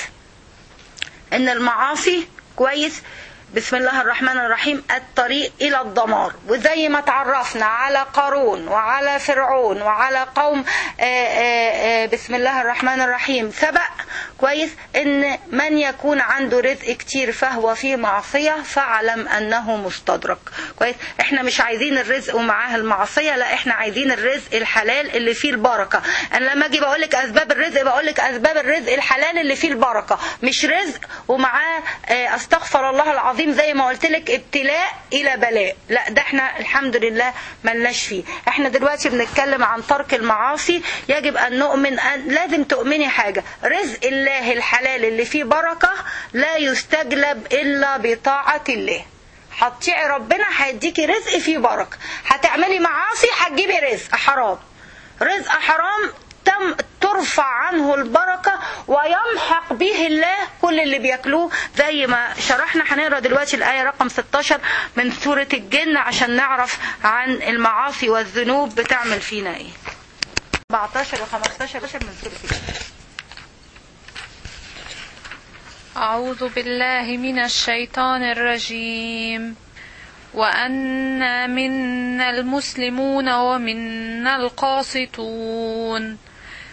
ان المعاصي كويس بسم الله الرحمن الرحيم الطريق الى الدمار وزي ما تعرفنا على قارون وعلى فرعون وعلى قوم آآ آآ بسم الله الرحمن الرحيم سبق كويس ان من يكون عنده رزق كتير فهو في معصيه فاعلم انه مستدرك كويس احنا مش عايزين الرزق ومعاه المعصيه لا احنا عايزين الرزق الحلال اللي فيه البركه انا لما اجي بقول لك اسباب الرزق بقول لك اسباب الرزق الحلال اللي فيه البركه مش رزق ومعاه آه، استغفر الله العظيم زي ما قلت لك ابتلاء الى بلاء لا ده احنا الحمد لله ملناش فيه احنا دلوقتي بنتكلم عن ترك المعاصي يجب ان نؤمن أن لازم تؤمني حاجه رزق الله الحلال اللي فيه بركه لا يستجلب الا بطاعه الله هتطيعي ربنا هيديكي رزق فيه بركه هتعملي معاصي هتجيبي رزق حرام رزق حرام تم ترفع عنه البركة ويمحق به الله كل اللي بياكلوه زي ما شرحنا هنقرا دلوقتي الآية رقم 16 من سورة الجن عشان نعرف عن المعاصي والذنوب بتعمل فينا ايه 14 و 15 من سورة الجن أعوذ بالله من الشيطان الرجيم وأنا منا المسلمون ومنا القاسطون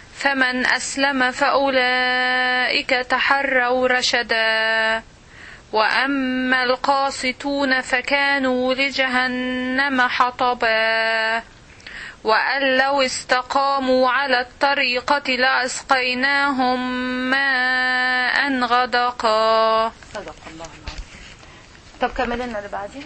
فمن أسلم فأولئك تحروا رشدا وأما القاسطون فكانوا لجهنم حطبا وأن لو استقاموا على الطريقة لأسقيناهم ماء غدقا صدق الله العظيم طب كمل لنا اللي بعدين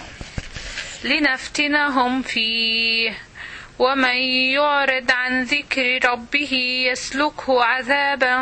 لنفتنهم فيه ومن يعرض عن ذكر ربه يسلكه عذابا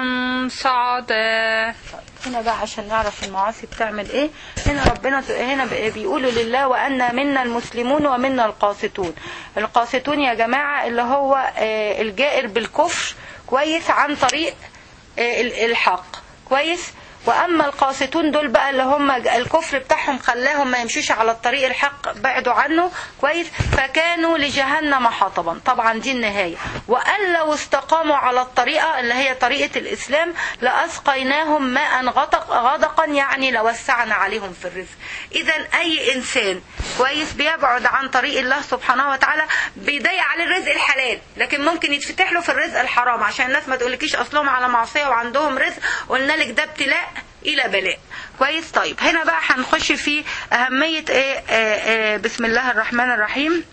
صعدا هنا بقى عشان نعرف المعاصي بتعمل ايه هنا ربنا هنا بيقولوا لله وأن منا المسلمون ومنا القاسطون القاسطون يا جماعة اللي هو آه، الجائر بالكفر كويس عن طريق آه، ال- الحق كويس واما القاسطون دول بقى اللي هم الكفر بتاعهم خلاهم ما يمشوش على الطريق الحق بعدوا عنه كويس فكانوا لجهنم حطبا طبعا دي النهايه وان لو استقاموا على الطريقه اللي هي طريقه الاسلام لاسقيناهم ماء غدق غدقا يعني لوسعنا عليهم في الرزق اذا اي انسان كويس بيبعد عن طريق الله سبحانه وتعالى بيضيق عليه الرزق الحلال لكن ممكن يتفتح له في الرزق الحرام عشان الناس ما تقولكيش اصلهم على معصيه وعندهم رزق قلنا لك ده ابتلاء الى بلاء كويس طيب هنا بقى هنخش في اهميه ايه آه آه بسم الله الرحمن الرحيم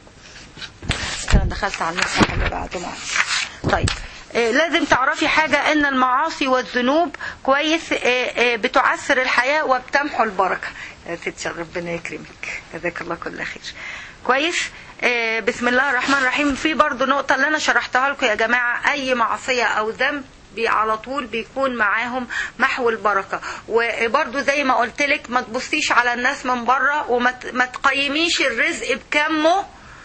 انا دخلت على المصحف اللي بعده معلش طيب آه، لازم تعرفي حاجة ان المعاصي والذنوب كويس آه، آه، بتعسر الحياة وبتمحو البركة يا ستي ربنا يكرمك جزاك الله كل خير كويس آه، بسم الله الرحمن الرحيم في برضو نقطة اللي انا شرحتها لكم يا جماعة اي معصية او ذنب بي على طول بيكون معاهم محو البركه وبرضو زي ما قلت لك ما تبصيش على الناس من بره وما ت- ما تقيميش الرزق بكمه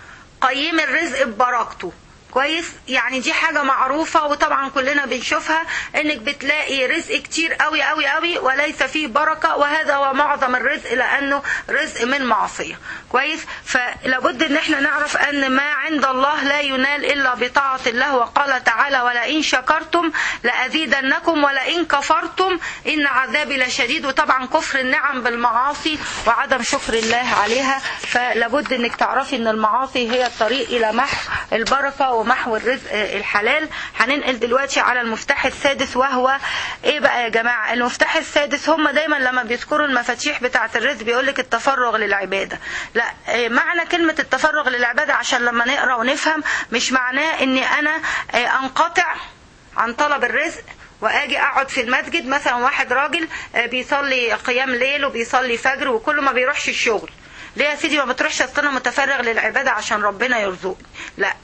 قيم الرزق ببركته كويس يعني دي حاجة معروفة وطبعا كلنا بنشوفها انك بتلاقي رزق كتير قوي قوي قوي وليس فيه بركة وهذا هو معظم الرزق لانه رزق من معصية كويس فلابد ان احنا نعرف ان ما عند الله لا ينال الا بطاعة الله وقال تعالى ولئن شكرتم لازيدنكم ولئن كفرتم ان عذابي لشديد وطبعا كفر النعم بالمعاصي وعدم شكر الله عليها فلابد انك تعرفي ان المعاصي هي الطريق الى محو البركه ومحو الرزق الحلال هننقل دلوقتي على المفتاح السادس وهو ايه بقى يا جماعه المفتاح السادس هم دايما لما بيذكروا المفاتيح بتاعه الرزق بيقول لك التفرغ للعباده لا إيه معنى كلمه التفرغ للعباده عشان لما نقرا ونفهم مش معناه اني انا إيه انقطع عن طلب الرزق واجي اقعد في المسجد مثلا واحد راجل آه، بيصلي قيام ليل وبيصلي فجر وكله ما بيروحش الشغل ليه يا سيدي ما بتروحش اصل انا متفرغ للعباده عشان ربنا يرزقني لا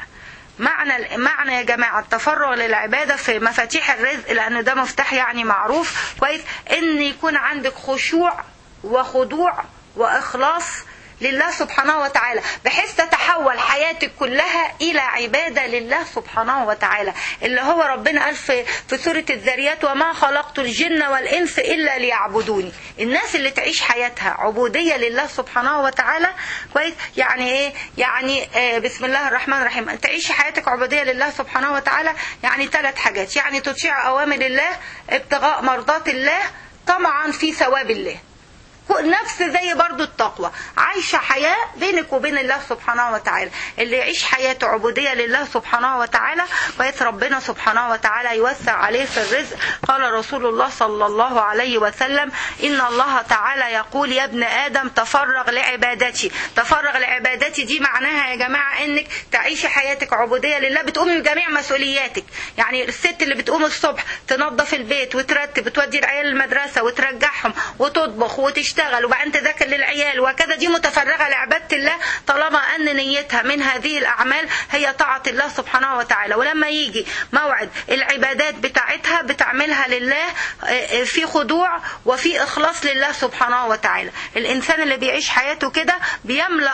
معنى معنى يا جماعه التفرغ للعباده في مفاتيح الرزق لان ده مفتاح يعني معروف كويس ان يكون عندك خشوع وخضوع واخلاص لله سبحانه وتعالى بحيث تتحول حياتك كلها إلى عبادة لله سبحانه وتعالى اللي هو ربنا قال في, في سورة الذريات وما خلقت الجن والإنس إلا ليعبدوني الناس اللي تعيش حياتها عبودية لله سبحانه وتعالى كويس يعني إيه يعني آه بسم الله الرحمن الرحيم تعيشي حياتك عبودية لله سبحانه وتعالى يعني ثلاث حاجات يعني تطيع أوامر الله ابتغاء مرضات الله طمعا في ثواب الله نفس زي برضو التقوى عايشة حياة بينك وبين الله سبحانه وتعالى اللي يعيش حياته عبودية لله سبحانه وتعالى ويت ربنا سبحانه وتعالى يوسع عليه في الرزق قال رسول الله صلى الله عليه وسلم إن الله تعالى يقول يا ابن آدم تفرغ لعبادتي تفرغ لعبادتي دي معناها يا جماعة انك تعيشي حياتك عبودية لله بتقومي بجميع مسؤولياتك يعني الست اللي بتقوم الصبح تنظف البيت وترتب وتودي العيال المدرسة وترجعهم وتطبخ وتشتغل تشتغل وبعدين تذاكر للعيال وكذا دي متفرغة لعبادة الله طالما أن نيتها من هذه الأعمال هي طاعة الله سبحانه وتعالى ولما يجي موعد العبادات بتاعتها بتعملها لله في خضوع وفي إخلاص لله سبحانه وتعالى الإنسان اللي بيعيش حياته كده بيملأ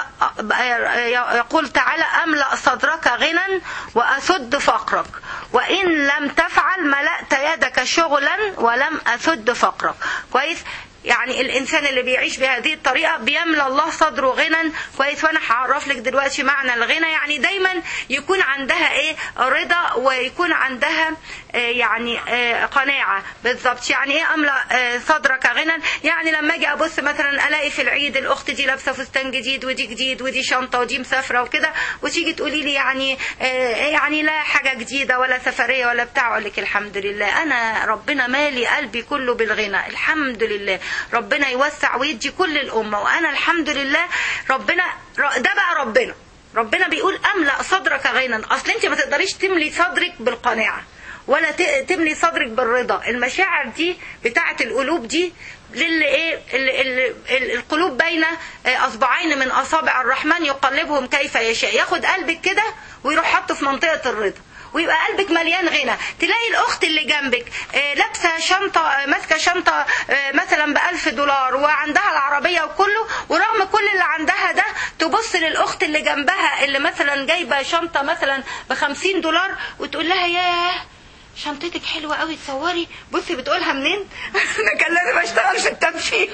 يقول تعالى أملأ صدرك غنى وأسد فقرك وإن لم تفعل ملأت يدك شغلا ولم أسد فقرك كويس يعني الانسان اللي بيعيش بهذه الطريقه بيملى الله صدره غنى كويس وانا هعرف لك دلوقتي معنى الغنى يعني دايما يكون عندها ايه رضا ويكون عندها إيه يعني إيه قناعه بالظبط يعني ايه املا إيه صدرك غنى يعني لما اجي ابص مثلا الاقي في العيد الاخت دي لابسه فستان جديد ودي جديد ودي شنطه ودي مسافره وكده وتيجي تقولي لي يعني يعني لا حاجه جديده ولا سفريه ولا بتاع اقول لك الحمد لله انا ربنا مالي قلبي كله بالغنى الحمد لله ربنا يوسع ويدي كل الامه وانا الحمد لله ربنا ده بقى ربنا ربنا بيقول املا صدرك غنى اصل انت ما تقدريش تملي صدرك بالقناعه ولا تملي صدرك بالرضا المشاعر دي بتاعه القلوب دي للي ايه القلوب بين اصبعين من اصابع الرحمن يقلبهم كيف يشاء ياخد قلبك كده ويروح حاطه في منطقه الرضا ويبقى قلبك مليان غنى تلاقي الاخت اللي جنبك لابسه شنطه ماسكه شنطه مثلا بألف دولار وعندها العربيه وكله ورغم كل اللي عندها ده تبص للاخت اللي جنبها اللي مثلا جايبه شنطه مثلا بخمسين دولار وتقول لها ياه شنطتك حلوة قوي تصوري بصي بتقولها منين انا كان لازم اشتغل في التمثيل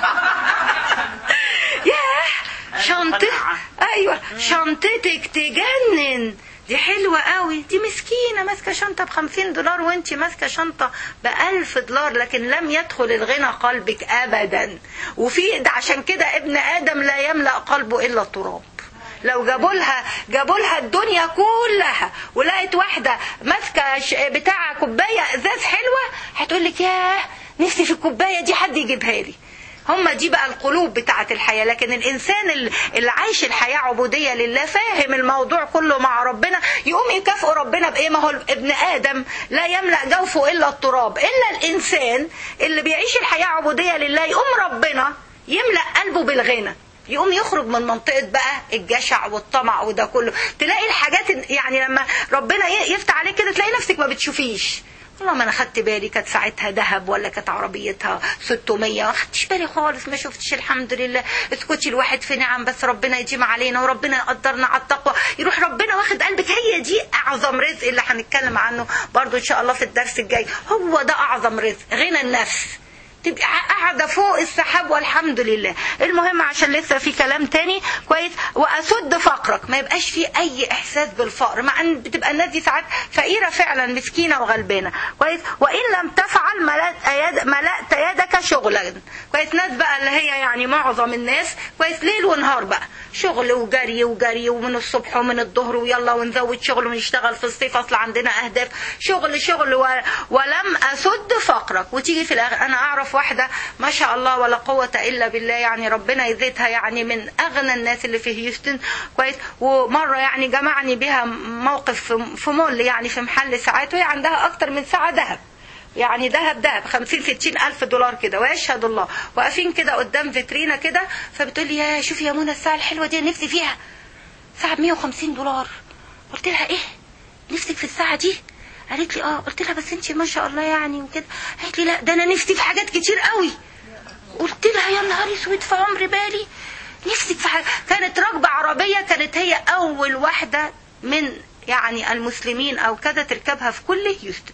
ياه شنطتك ايوه شنطتك تجنن دي حلوة قوي دي مسكينة ماسكة شنطة بخمسين دولار وانت ماسكة شنطة بألف دولار لكن لم يدخل الغنى قلبك أبدا وفي ده عشان كده ابن آدم لا يملأ قلبه إلا التراب لو جابوا لها جابوا لها الدنيا كلها ولقيت واحده ماسكه بتاع كوبايه ازاز حلوه هتقول لك ياه نفسي في الكوبايه دي حد يجيبها لي هم دي بقى القلوب بتاعة الحياة لكن الإنسان اللي عايش الحياة عبودية لله فاهم الموضوع كله مع ربنا يقوم يكافئ ربنا بإيه ما هو ابن آدم لا يملأ جوفه إلا التراب إلا الإنسان اللي بيعيش الحياة عبودية لله يقوم ربنا يملأ قلبه بالغنى يقوم يخرج من منطقة بقى الجشع والطمع وده كله تلاقي الحاجات يعني لما ربنا يفتح عليك كده تلاقي نفسك ما بتشوفيش والله ما انا خدت بالي كانت ساعتها ذهب ولا كانت عربيتها 600 ما خدتش بالي خالص ما شفتش الحمد لله اسكتي الواحد في نعم بس ربنا يديم علينا وربنا يقدرنا على التقوى يروح ربنا واخد قلبك هي دي اعظم رزق اللي هنتكلم عنه برضو ان شاء الله في الدرس الجاي هو ده اعظم رزق غنى النفس تبقى قاعدة فوق السحاب والحمد لله المهم عشان لسه في كلام تاني كويس وأسد فقرك ما يبقاش في أي إحساس بالفقر مع أن بتبقى الناس دي ساعات فقيرة فعلا مسكينة وغلبانة كويس وإن لم تفعل ملأت, يد ملأت يدك شغلا كويس ناس بقى اللي هي يعني معظم الناس كويس ليل ونهار بقى شغل وجري وجري ومن الصبح ومن الظهر ويلا ونزود شغل ونشتغل في الصيف اصل عندنا اهداف شغل شغل و... ولم اسد فقرك وتيجي في الاخر انا اعرف واحده ما شاء الله ولا قوه الا بالله يعني ربنا يزيدها يعني من اغنى الناس اللي في هيوستن كويس ومره يعني جمعني بها موقف في مول يعني في محل ساعات وهي عندها اكتر من ساعه ذهب يعني ذهب ذهب 50 60 الف دولار كده ويشهد الله واقفين كده قدام فيترينا كده فبتقول لي يا شوفي يا منى الساعه الحلوه دي نفسي فيها ساعه ب 150 دولار قلت لها ايه نفسك في الساعه دي قالت لي اه قلت لها بس انت ما شاء الله يعني وكده قالت لي لا ده انا نفسي في حاجات كتير قوي قلت لها يا نهار اسود في عمر بالي نفسك في حاجة. كانت راكبه عربيه كانت هي اول واحده من يعني المسلمين او كذا تركبها في كل هيوستن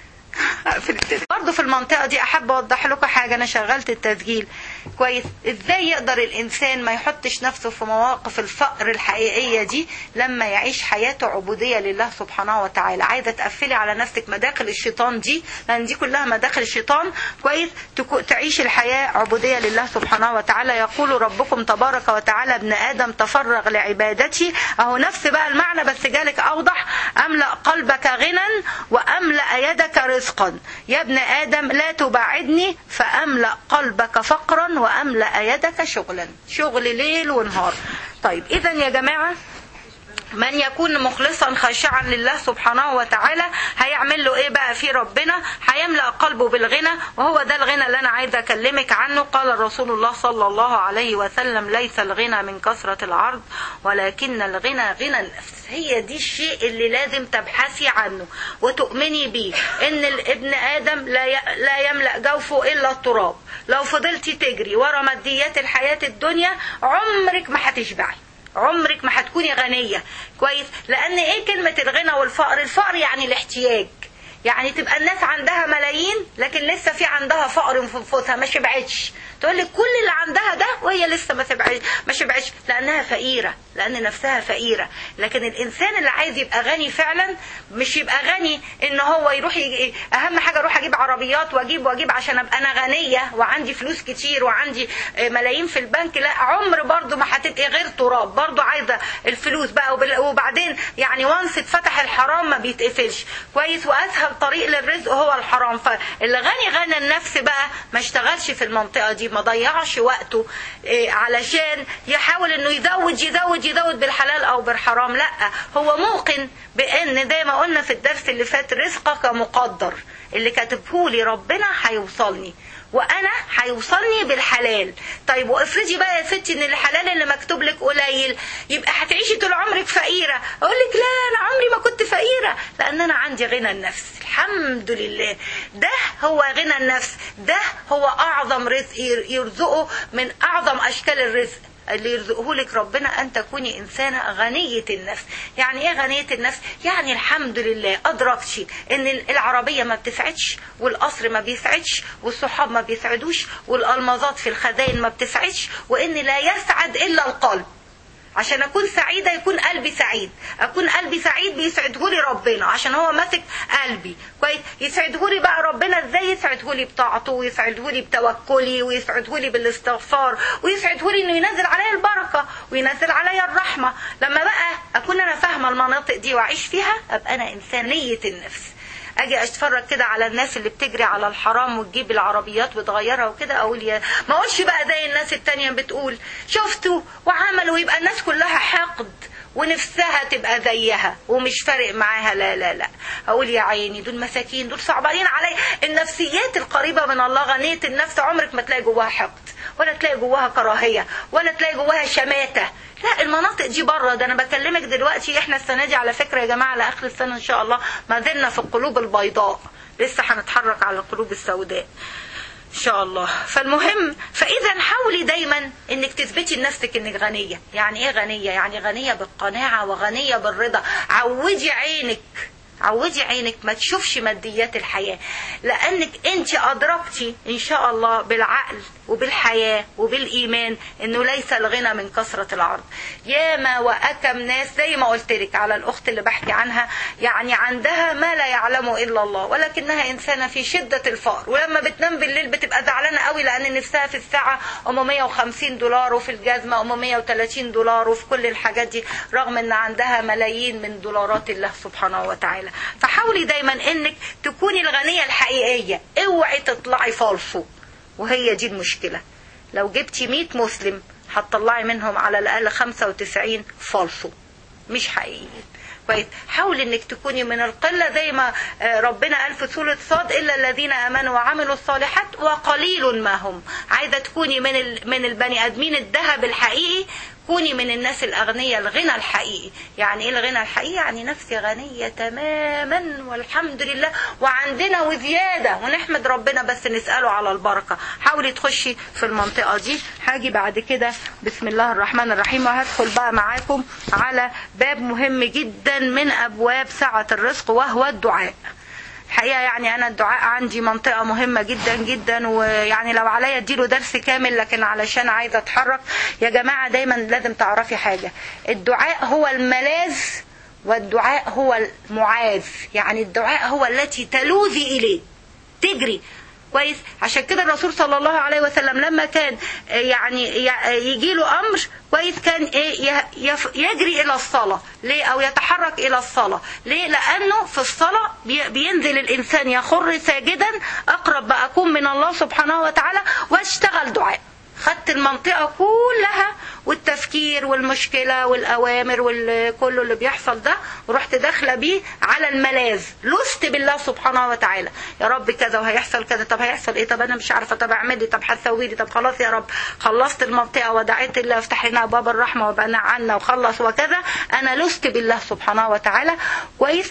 برضه في المنطقة دي أحب أوضح لكم حاجة أنا شغلت التسجيل كويس إزاي يقدر الإنسان ما يحطش نفسه في مواقف الفقر الحقيقية دي لما يعيش حياته عبودية لله سبحانه وتعالى عايزة تقفلي على نفسك مداخل الشيطان دي لأن دي كلها مداخل الشيطان كويس تعيش الحياة عبودية لله سبحانه وتعالى يقول ربكم تبارك وتعالى ابن آدم تفرغ لعبادتي أهو نفس بقى المعنى بس جالك أوضح أملأ قلبك غنى وأملأ يدك رزقا رزقا يا ابن آدم لا تبعدني فأملأ قلبك فقرا وأملأ يدك شغلا شغل ليل ونهار طيب إذا يا جماعة من يكون مخلصا خاشعا لله سبحانه وتعالى هيعمل له ايه بقى في ربنا هيملا قلبه بالغنى وهو ده الغنى اللي انا عايزه اكلمك عنه قال رسول الله صلى الله عليه وسلم ليس الغنى من كثره العرض ولكن الغنى غنى النفس هي دي الشيء اللي لازم تبحثي عنه وتؤمني بيه ان الابن ادم لا لا يملا جوفه الا التراب لو فضلتي تجري ورا ماديات الحياه الدنيا عمرك ما هتشبعي عمرك ما هتكوني غنية كويس لأن إيه كلمة الغنى والفقر الفقر يعني الاحتياج يعني تبقى الناس عندها ملايين لكن لسه في عندها فقر في نفوسها ما شبعتش تقول لك كل اللي عندها ده وهي لسه ما شبعتش ما شبعتش لانها فقيره لان نفسها فقيره لكن الانسان اللي عايز يبقى غني فعلا مش يبقى غني ان هو يروح يجي اهم حاجه اروح اجيب عربيات واجيب واجيب عشان ابقى انا غنيه وعندي فلوس كتير وعندي ملايين في البنك لا عمر برضو ما هتبقي غير تراب برضو عايزه الفلوس بقى وبعدين يعني وانس اتفتح الحرام ما بيتقفلش كويس واسهل اسهل طريق للرزق هو الحرام فاللي غني غنى النفس بقى ما اشتغلش في المنطقه دي ما ضيعش وقته إيه علشان يحاول انه يزود يزود يزود بالحلال او بالحرام لا هو موقن بان زي ما قلنا في الدرس اللي فات رزقك مقدر اللي كاتبه لي ربنا هيوصلني وانا هيوصلني بالحلال طيب وافرضي بقى يا ستي ان الحلال اللي مكتوب لك قليل يبقى هتعيشي طول عمرك فقيره اقول لك لا انا عمري ما كنت فقيره لان انا عندي غنى النفس الحمد لله ده هو غنى النفس ده هو اعظم رزق يرزقه من اعظم اشكال الرزق اللي يرزقه لك ربنا ان تكوني انسانه غنيه النفس يعني ايه غنيه النفس يعني الحمد لله ادركتي ان العربيه ما بتسعدش والقصر ما بيسعدش والصحاب ما بيسعدوش والالمازات في الخزائن ما بتسعدش وان لا يسعد الا القلب عشان اكون سعيده يكون قلبي سعيد اكون قلبي سعيد بيسعدهولي ربنا عشان هو ماسك قلبي كويس يسعدهولي بقى ربنا ازاي يسعدهولي بطاعته ويسعدهولي بتوكلي ويسعدهولي بالاستغفار ويسعدهولي انه ينزل عليا البركه وينزل عليا الرحمه لما بقى اكون انا فاهمه المناطق دي واعيش فيها ابقى انا انسانيه النفس اجي اتفرج كده على الناس اللي بتجري على الحرام وتجيب العربيات وتغيرها وكده اقول يا ما اقولش بقى زي الناس التانية بتقول شفتوا وعملوا يبقى الناس كلها حقد ونفسها تبقى زيها ومش فارق معاها لا لا لا اقول يا عيني دول مساكين دول صعبانين علي النفسيات القريبه من الله غنيه النفس عمرك ما تلاقي جواها حقد ولا تلاقي جواها كراهيه ولا تلاقي جواها شماته لا المناطق دي بره ده انا بكلمك دلوقتي احنا السنه دي على فكره يا جماعه لاخر السنه ان شاء الله ما زلنا في القلوب البيضاء لسه هنتحرك على القلوب السوداء ان شاء الله فالمهم فاذا حاولي دايما انك تثبتي لنفسك انك غنيه يعني ايه غنيه يعني غنيه بالقناعه وغنيه بالرضا عودي عينك عودي عينك ما تشوفش ماديات الحياة لأنك أنت أدركتي إن شاء الله بالعقل وبالحياة وبالإيمان أنه ليس الغنى من كثرة العرض ياما وأكم ناس زي ما قلت لك على الأخت اللي بحكي عنها يعني عندها ما لا يعلمه إلا الله ولكنها إنسانة في شدة الفقر ولما بتنام بالليل بتبقى زعلانة قوي لأن نفسها في الساعة أم 150 دولار وفي الجزمة أم 130 دولار وفي كل الحاجات دي رغم أن عندها ملايين من دولارات الله سبحانه وتعالى فحاولي دايما انك تكوني الغنيه الحقيقيه اوعي تطلعي فالصو وهي دي المشكله لو جبتي 100 مسلم هتطلعي منهم على الاقل 95 فالصو مش حقيقيين كويس حاولي انك تكوني من القله زي ما ربنا قال في سوره صاد الا الذين امنوا وعملوا الصالحات وقليل ما هم عايزه تكوني من من البني ادمين الذهب الحقيقي كوني من الناس الأغنياء الغنى الحقيقي يعني إيه الغنى الحقيقي يعني نفسي غنية تماما والحمد لله وعندنا وزيادة ونحمد ربنا بس نسأله على البركة حاولي تخشي في المنطقة دي هاجي بعد كده بسم الله الرحمن الرحيم وهدخل بقى معاكم على باب مهم جدا من أبواب سعة الرزق وهو الدعاء الحقيقه يعني انا الدعاء عندي منطقه مهمه جدا جدا ويعني لو عليا اديله درس كامل لكن علشان عايزه اتحرك يا جماعه دايما لازم تعرفي حاجه الدعاء هو الملاذ والدعاء هو المعاذ يعني الدعاء هو التي تلوذي اليه تجري كويس عشان كده الرسول صلى الله عليه وسلم لما كان يعني يجي له امر كويس كان ايه يجري الى الصلاه ليه او يتحرك الى الصلاه ليه لانه في الصلاه بينزل الانسان يخر ساجدا اقرب ما اكون من الله سبحانه وتعالى واشتغل دعاء خدت المنطقة كلها والتفكير والمشكلة والأوامر وكله اللي بيحصل ده ورحت داخلة بيه على الملاذ لست بالله سبحانه وتعالى يا رب كذا وهيحصل كذا طب هيحصل ايه طب انا مش عارفة طب اعملي طب هتسوي لي طب خلاص يا رب خلصت المنطقة ودعيت الله افتح لنا باب الرحمة وبنى عنا وخلص وكذا انا لست بالله سبحانه وتعالى كويس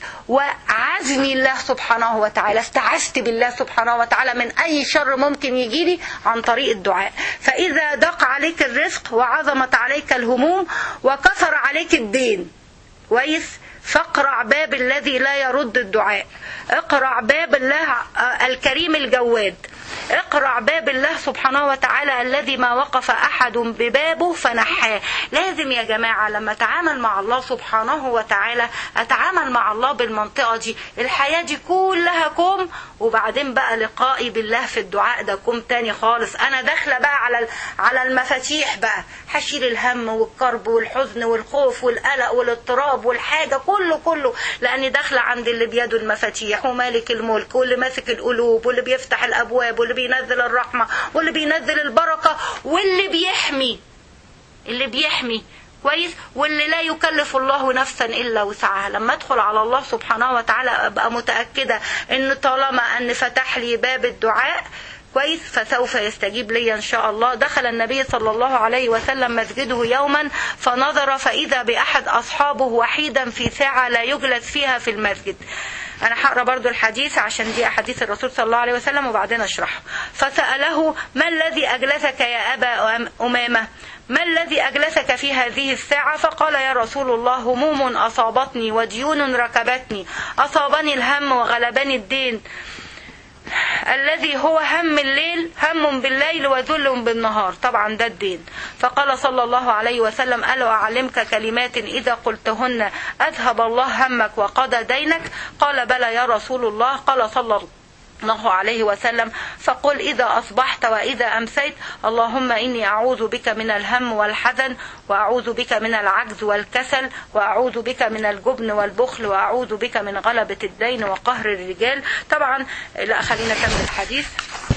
وعزني الله سبحانه وتعالى استعذت بالله سبحانه وتعالى من اي شر ممكن يجيلي عن طريق الدعاء فإذا دق عليك الرزق وعظمت عليك الهموم وكثر عليك الدين كويس فاقرع باب الذي لا يرد الدعاء اقرع باب الله الكريم الجواد اقرع يقرع باب الله سبحانه وتعالى الذي ما وقف أحد ببابه فنحاه لازم يا جماعة لما أتعامل مع الله سبحانه وتعالى أتعامل مع الله بالمنطقة دي الحياة دي كلها كوم وبعدين بقى لقائي بالله في الدعاء ده كوم تاني خالص أنا داخلة بقى على على المفاتيح بقى هشيل الهم والكرب والحزن والخوف والقلق والاضطراب والحاجة كله كله لأني داخلة عند اللي بيده المفاتيح ومالك الملك واللي ماسك القلوب واللي بيفتح الأبواب واللي بينزل الرحمة واللي بينزل البركة واللي بيحمي اللي بيحمي كويس واللي لا يكلف الله نفسا الا وسعها لما ادخل على الله سبحانه وتعالى ابقى متاكده ان طالما ان فتح لي باب الدعاء كويس فسوف يستجيب لي ان شاء الله دخل النبي صلى الله عليه وسلم مسجده يوما فنظر فاذا باحد اصحابه وحيدا في ساعه لا يجلس فيها في المسجد انا هقرا برضو الحديث عشان دي احاديث الرسول صلى الله عليه وسلم وبعدين اشرحه فساله ما الذي اجلسك يا ابا امامه ما الذي أجلسك في هذه الساعة فقال يا رسول الله هموم أصابتني وديون ركبتني أصابني الهم وغلبني الدين الذي هو هم الليل هم بالليل وذل بالنهار طبعا ده الدين فقال صلى الله عليه وسلم ألا أعلمك كلمات إذا قلتهن أذهب الله همك وقضى دينك قال بلى يا رسول الله قال صلى الله الله عليه وسلم فقل إذا أصبحت وإذا أمسيت اللهم إني أعوذ بك من الهم والحزن وأعوذ بك من العجز والكسل وأعوذ بك من الجبن والبخل وأعوذ بك من غلبة الدين وقهر الرجال طبعا لا خلينا نكمل الحديث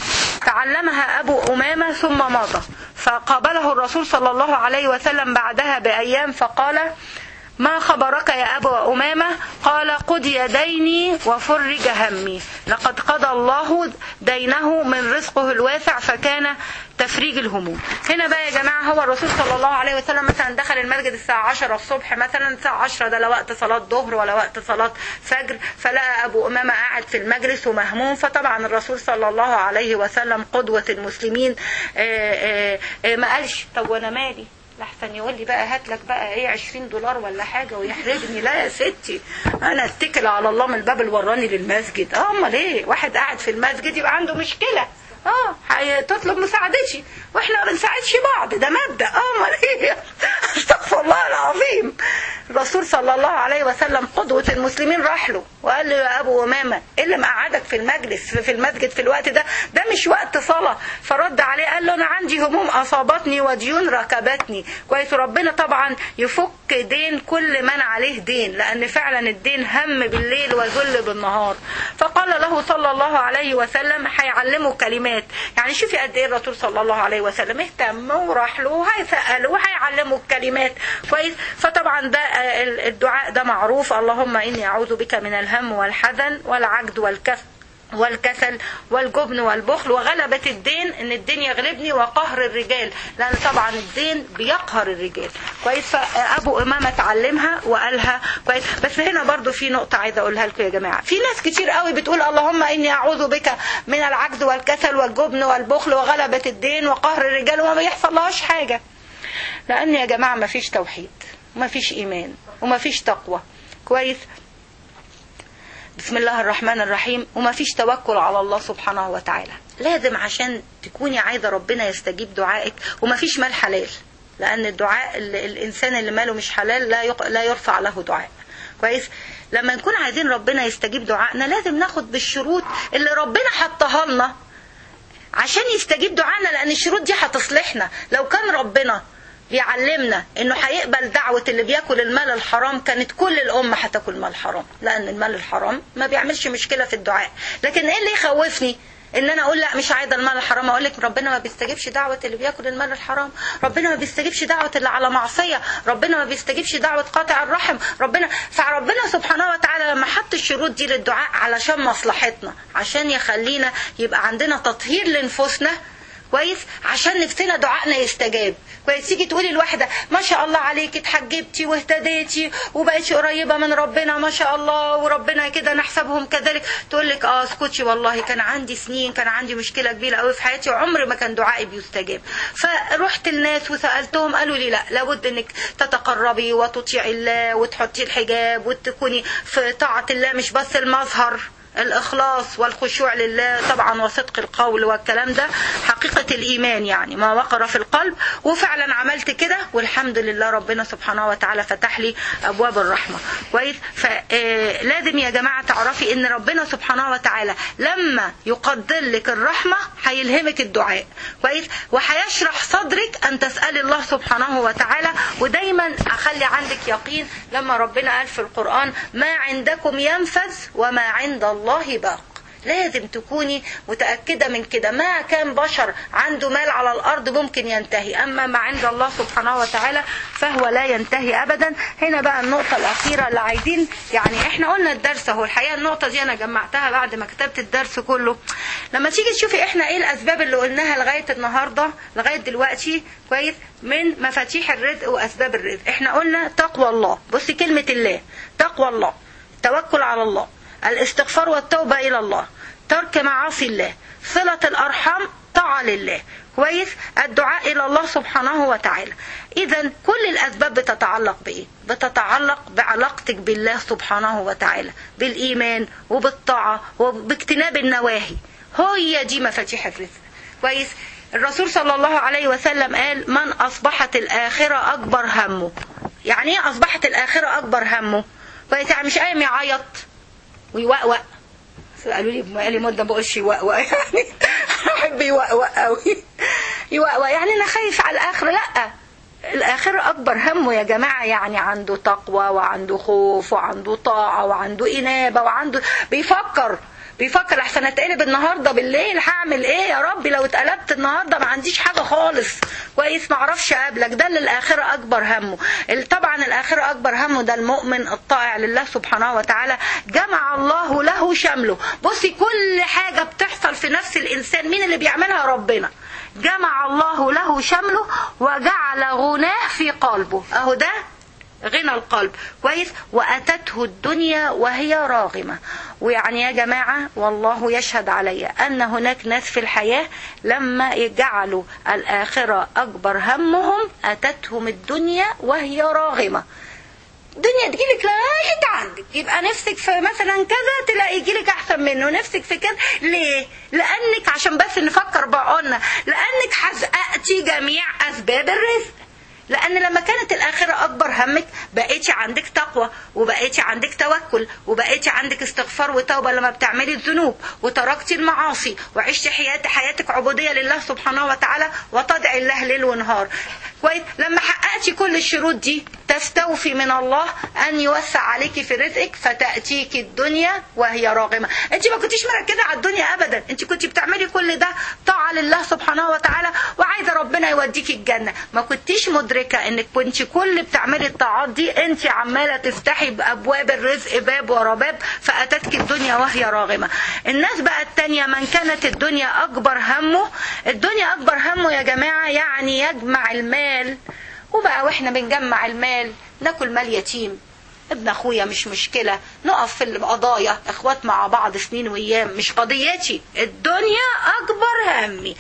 تعلمها أبو أمامة ثم مضى فقابله الرسول صلى الله عليه وسلم بعدها بأيام فقال ما خبرك يا أبا أمامة قال قضي ديني وفرج همي لقد قضى الله دينه من رزقه الواسع فكان تفريج الهموم هنا بقى يا جماعة هو الرسول صلى الله عليه وسلم مثلا دخل المسجد الساعة 10 الصبح مثلا الساعة 10 ده لا وقت صلاة ظهر ولا وقت صلاة فجر فلقى أبو أمامة قاعد في المجلس ومهموم فطبعا الرسول صلى الله عليه وسلم قدوة المسلمين آآ آآ ما قالش طب وأنا مالي لحسن يقول لي بقى هات لك بقى ايه 20 دولار ولا حاجه ويحرجني لا يا ستي انا اتكل على الله من الباب اللي وراني للمسجد اه امال ايه واحد قاعد في المسجد يبقى عنده مشكله اه تطلب مساعدتي واحنا ما بنساعدش بعض ده مبدا اه امال ايه استغفر الله العظيم الرسول صلى الله عليه وسلم قدوه المسلمين راح له وقال له يا ابو امامه ايه اللي مقعدك في المجلس في المسجد في الوقت ده ده مش وقت صلاه فرد عليه قال له انا عندي هموم اصابتني وديون ركبتني كويس ربنا طبعا يفك دين كل من عليه دين لان فعلا الدين هم بالليل وذل بالنهار فقال له صلى الله عليه وسلم هيعلمه كلمات يعني شوفي قد ايه الرسول صلى الله عليه وسلم اهتم وراح له وهيساله وهيعلمه الكلمات كويس فطبعا ده الدعاء ده معروف اللهم اني اعوذ بك من الهم والحزن والعجز والكسل والكسل والجبن والبخل وغلبة الدين ان الدين يغلبني وقهر الرجال لان طبعا الدين بيقهر الرجال كويس فابو امامه اتعلمها وقالها كويس بس هنا برضو في نقطه عايزه اقولها لكم يا جماعه في ناس كتير قوي بتقول اللهم اني اعوذ بك من العجز والكسل والجبن والبخل وغلبة الدين وقهر الرجال وما بيحصل لهاش حاجه لان يا جماعه ما فيش توحيد وما فيش ايمان وما فيش تقوى كويس بسم الله الرحمن الرحيم وما فيش توكل على الله سبحانه وتعالى لازم عشان تكوني عايزة ربنا يستجيب دعائك وما فيش مال حلال لأن الدعاء الإنسان اللي ماله مش حلال لا لا يرفع له دعاء كويس لما نكون عايزين ربنا يستجيب دعائنا لازم ناخد بالشروط اللي ربنا حطها لنا عشان يستجيب دعائنا لأن الشروط دي هتصلحنا لو كان ربنا بيعلمنا انه هيقبل دعوة اللي بياكل المال الحرام كانت كل الامة هتاكل مال حرام لان المال الحرام ما بيعملش مشكلة في الدعاء لكن ايه اللي يخوفني ان انا اقول لا مش عايزه المال الحرام اقول لك ربنا ما بيستجيبش دعوه اللي بياكل المال الحرام ربنا ما بيستجيبش دعوه اللي على معصيه ربنا ما بيستجيبش دعوه قاطع الرحم ربنا فربنا سبحانه وتعالى لما حط الشروط دي للدعاء علشان مصلحتنا عشان يخلينا يبقى عندنا تطهير لنفوسنا كويس عشان نفسنا دعائنا يستجاب كويس تيجي تقولي الواحدة ما شاء الله عليك اتحجبتي واهتديتي وبقيتي قريبة من ربنا ما شاء الله وربنا كده نحسبهم كذلك تقول لك اه اسكتي والله كان عندي سنين كان عندي مشكلة كبيرة قوي في حياتي وعمر ما كان دعائي بيستجاب فرحت الناس وسألتهم قالوا لي لا لابد انك تتقربي وتطيعي الله وتحطي الحجاب وتكوني في طاعة الله مش بس المظهر الإخلاص والخشوع لله طبعا وصدق القول والكلام ده حقيقة الإيمان يعني ما وقر في القلب وفعلا عملت كده والحمد لله ربنا سبحانه وتعالى فتح لي أبواب الرحمة كويس فلازم يا جماعة تعرفي إن ربنا سبحانه وتعالى لما يقدر لك الرحمة هيلهمك الدعاء كويس وهيشرح صدرك أن تسألي الله سبحانه وتعالى ودايما أخلي عندك يقين لما ربنا قال في القرآن ما عندكم ينفذ وما عند الله باق لازم تكوني متأكدة من كده ما كان بشر عنده مال على الأرض ممكن ينتهي أما ما عند الله سبحانه وتعالى فهو لا ينتهي أبدا هنا بقى النقطة الأخيرة اللي عايزين يعني احنا قلنا الدرس اهو الحقيقة النقطة دي أنا جمعتها بعد ما كتبت الدرس كله لما تيجي تشوفي احنا ايه الأسباب اللي قلناها لغاية النهاردة لغاية دلوقتي كويس من مفاتيح الرزق وأسباب الرزق احنا قلنا تقوى الله بصي كلمة الله تقوى الله توكل على الله الاستغفار والتوبة إلى الله ترك معاصي الله صلة الأرحام طاعة لله كويس الدعاء إلى الله سبحانه وتعالى إذا كل الأسباب بتتعلق بإيه بتتعلق بعلاقتك بالله سبحانه وتعالى بالإيمان وبالطاعة وباجتناب النواهي هي دي مفاتيح الرزق كويس الرسول صلى الله عليه وسلم قال من أصبحت الآخرة أكبر همه يعني إيه أصبحت الآخرة أكبر همه كويس يعني مش قايم يعيط ويوقوق قالوا لي بقالي مده ما بقولش يوقوق يعني احب يوقوق قوي يوقوق يعني انا خايف على الاخره لا الآخرة أكبر همه يا جماعة يعني عنده تقوى وعنده خوف وعنده طاعة وعنده إنابة وعنده بيفكر بيفكر احسن اتقلب النهارده بالليل هعمل ايه يا ربي لو اتقلبت النهارده ما عنديش حاجه خالص كويس ما اعرفش اقابلك ده اللي الاخره اكبر همه طبعا الاخره اكبر همه ده المؤمن الطائع لله سبحانه وتعالى جمع الله له شمله بصي كل حاجه بتحصل في نفس الانسان مين اللي بيعملها ربنا جمع الله له شمله وجعل غناه في قلبه اهو ده غنى القلب كويس واتته الدنيا وهي راغمه ويعني يا جماعه والله يشهد علي ان هناك ناس في الحياه لما يجعلوا الاخره اكبر همهم اتتهم الدنيا وهي راغمه الدنيا تجيلك لغايه عندك يبقى نفسك في مثلا كذا تلاقي يجيلك احسن منه نفسك في كذا ليه لانك عشان بس نفكر بقى قلنا لانك حققتي جميع اسباب الرزق لان لما كانت الاخره اكبر همك بقيتي عندك تقوى وبقيتي عندك توكل وبقيتي عندك استغفار وتوبه لما بتعملي الذنوب وتركتي المعاصي وعشتي حياتك حياتك عبوديه لله سبحانه وتعالى وتدعي الله ليل ونهار كويس لما حققتي كل الشروط دي تستوفي من الله ان يوسع عليك في رزقك فتاتيك الدنيا وهي راغمه انت ما كنتيش مركزه على الدنيا ابدا انت كنت بتعملي كل ده طاعه لله سبحانه وتعالى وعايزه ربنا يوديكي الجنه ما كنتيش مدركه انك كنت كل بتعملي الطاعات دي انت عماله تفتحي بابواب الرزق باب ورا باب فاتتك الدنيا وهي راغمه الناس بقى التانية من كانت الدنيا اكبر همه الدنيا اكبر همه يا جماعه يعني يجمع المال وبقى واحنا بنجمع المال ناكل مال يتيم ابن اخويا مش مشكلة نقف في القضايا اخوات مع بعض سنين وايام مش قضيتي الدنيا اكبر همي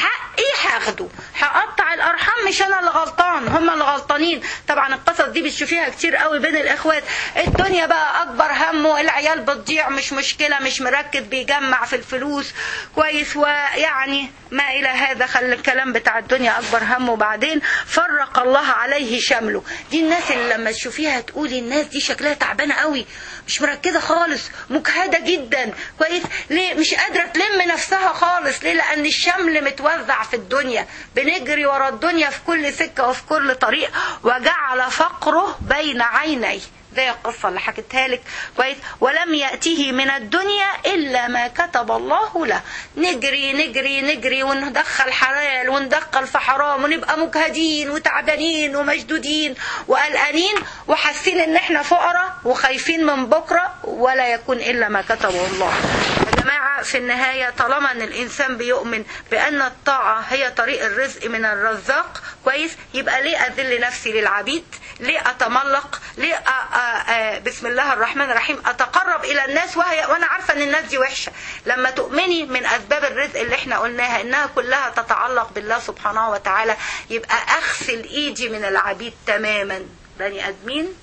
حقي هاخده هقطع الارحام مش انا اللي غلطان هم اللي غلطانين طبعا القصص دي بتشوفيها كتير قوي بين الاخوات الدنيا بقى اكبر همه العيال بتضيع مش مشكلة مش مركز بيجمع في الفلوس كويس ويعني ما الى هذا خلي الكلام بتاع الدنيا اكبر همه وبعدين فرق الله عليه شمله دي الناس اللي لما تشوفيها تقولي الناس دي شكلها تعبانه قوي مش مركزه خالص مجهده جدا كويس ليه مش قادره تلم نفسها خالص ليه لان الشمل متوزع في الدنيا بنجري ورا الدنيا في كل سكه وفي كل طريق وجعل فقره بين عينيه زي القصة اللي حكيتها لك كويس ولم يأته من الدنيا إلا ما كتب الله له نجري نجري نجري وندخل حلال وندخل في حرام ونبقى مجهدين وتعبانين ومشدودين وقلقانين وحاسين ان احنا فقراء وخايفين من بكرة ولا يكون إلا ما كتبه الله يا جماعة في النهاية طالما ان الانسان بيؤمن بان الطاعة هي طريق الرزق من الرزاق كويس يبقى ليه اذل نفسي للعبيد ليه اتملق ليه أ أ أ بسم الله الرحمن الرحيم اتقرب الى الناس وهي وانا عارفه ان الناس دي وحشه لما تؤمني من اسباب الرزق اللي احنا قلناها انها كلها تتعلق بالله سبحانه وتعالى يبقى اغسل ايدي من العبيد تماما بني ادمين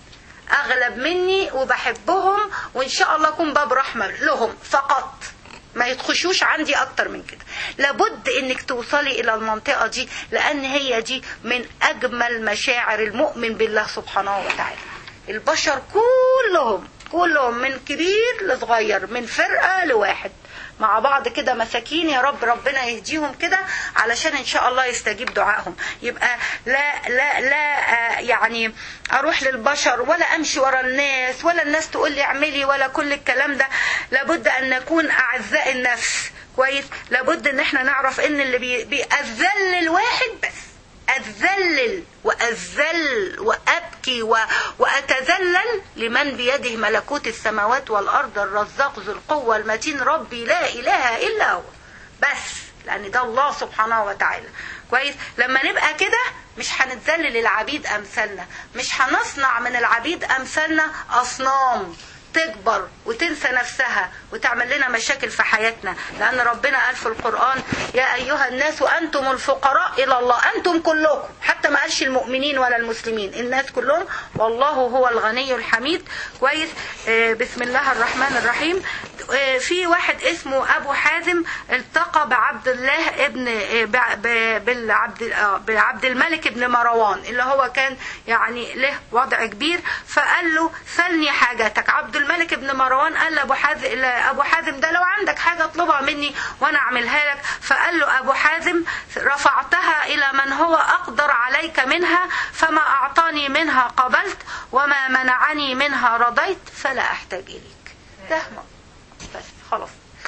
اغلب مني وبحبهم وان شاء الله اكون باب رحمه لهم فقط ما يتخشوش عندي اكتر من كده لابد انك توصلي الى المنطقه دي لان هي دي من اجمل مشاعر المؤمن بالله سبحانه وتعالى البشر كلهم كلهم من كبير لصغير من فرقه لواحد مع بعض كده مساكين يا رب ربنا يهديهم كده علشان ان شاء الله يستجيب دعائهم يبقى لا لا لا آه، يعني اروح للبشر ولا امشي ورا الناس ولا الناس تقول لي اعملي ولا كل الكلام ده لابد ان نكون اعزاء النفس كويس لابد ان احنا نعرف ان اللي بي- بيأذل الواحد بس أذلل وأذل وأبكي و... وأتذلل لمن بيده ملكوت السماوات والأرض الرزاق ذو القوة المتين ربي لا إله إلا هو بس لأن ده الله سبحانه وتعالى كويس لما نبقى كده مش هنتذلل العبيد أمثالنا مش هنصنع من العبيد أمثالنا أصنام تكبر وتنسى نفسها وتعمل لنا مشاكل في حياتنا لأن ربنا قال في القرآن يا أيها الناس أنتم الفقراء إلى الله أنتم كلكم حتى ما قالش المؤمنين ولا المسلمين الناس كلهم والله هو الغني الحميد كويس آه، بسم الله الرحمن الرحيم آه، في واحد اسمه أبو حازم التقى بعبد الله ابن آه، بع- ب- بالعبد آه، بعبد الملك ابن مروان اللي هو كان يعني له وضع كبير فقال له سلني حاجتك عبد الملك ابن مروان قال لابو حازم ابو حازم ده لو عندك حاجه اطلبها مني وانا اعملها لك فقال له ابو حازم رفعتها الى من هو اقدر عليك منها فما اعطاني منها قبلت وما منعني منها رضيت فلا احتاج اليك تهمه بس خلاص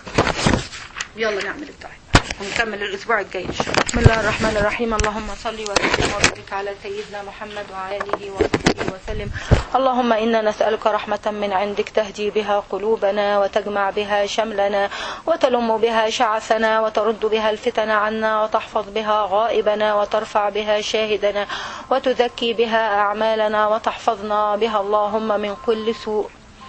يلا نعمل الدعاء ونكمل الاسبوع الجاي ان شاء الله بسم الله الرحمن الرحيم اللهم صل وسلم وبارك على سيدنا محمد وعلى اله وصحبه وسلم اللهم انا نسالك رحمه من عندك تهدي بها قلوبنا وتجمع بها شملنا وتلم بها شعثنا وترد بها الفتن عنا وتحفظ بها غائبنا وترفع بها شاهدنا وتزكي بها اعمالنا وتحفظنا بها اللهم من كل سوء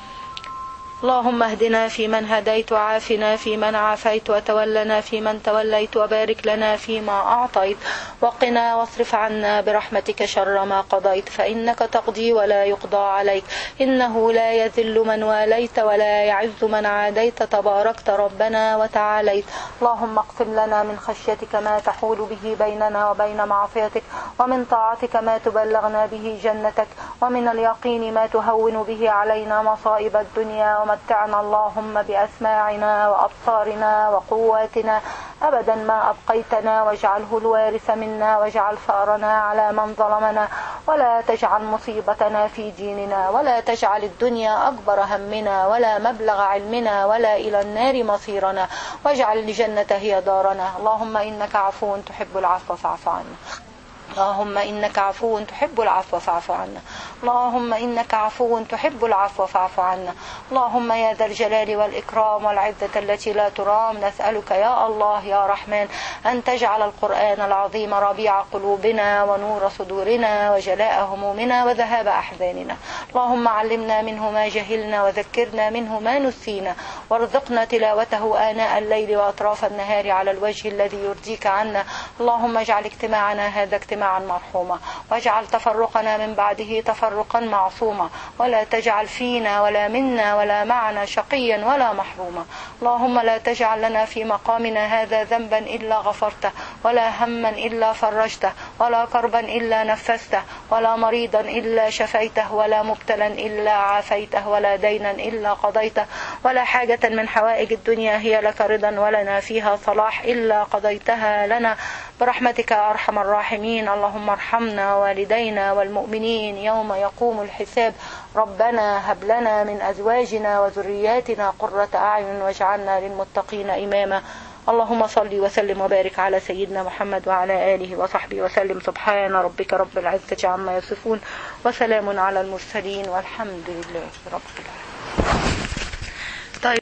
اللهم اهدنا فيمن هديت وعافنا فيمن عافيت وتولنا فيمن توليت وبارك لنا فيما أعطيت وقنا واصرف عنا برحمتك شر ما قضيت فإنك تقضي ولا يقضى عليك إنه لا يذل من واليت ولا يعز من عاديت تباركت ربنا وتعاليت اللهم اقسم لنا من خشيتك ما تحول به بيننا وبين معصيتك ومن طاعتك ما تبلغنا به جنتك ومن اليقين ما تهون به علينا مصائب الدنيا ومتعنا اللهم بأسماعنا وأبصارنا وقواتنا أبدا ما أبقيتنا واجعله الوارث منا واجعل ثأرنا على من ظلمنا ولا تجعل مصيبتنا في ديننا ولا تجعل الدنيا أكبر همنا ولا مبلغ علمنا ولا إلى النار مصيرنا واجعل الجنة هي دارنا اللهم إنك عفو تحب العفو فاعف عنا اللهم إنك عفو تحب العفو فاعف عنا اللهم إنك عفو تحب العفو فاعف عنا اللهم يا ذا الجلال والإكرام والعزة التي لا ترام نسألك يا الله يا رحمن أن تجعل القرآن العظيم ربيع قلوبنا ونور صدورنا وجلاء همومنا وذهاب أحزاننا اللهم علمنا منه ما جهلنا وذكرنا منه ما نسينا وارزقنا تلاوته آناء الليل وأطراف النهار على الوجه الذي يرضيك عنا اللهم اجعل اجتماعنا هذا اجتماعا مرحوما واجعل تفرقنا من بعده تفرقا معصوما ولا تجعل فينا ولا منا ولا معنا شقيا ولا محروما اللهم لا تجعل لنا في مقامنا هذا ذنبا إلا غفرته ولا هما إلا فرجته ولا كربا إلا نفسته ولا مريضا إلا شفيته ولا مبتلا إلا عافيته ولا دينا إلا قضيته ولا حاجة من حوائج الدنيا هي لك رضا ولنا فيها صلاح إلا قضيتها لنا برحمتك يا أرحم الراحمين اللهم ارحمنا والدينا والمؤمنين يوم يقوم الحساب ربنا هب لنا من أزواجنا وذرياتنا قرة أعين واجعلنا للمتقين إماما اللهم صل وسلم وبارك على سيدنا محمد وعلى آله وصحبه وسلم سبحان ربك رب العزة عما يصفون وسلام على المرسلين والحمد لله رب العالمين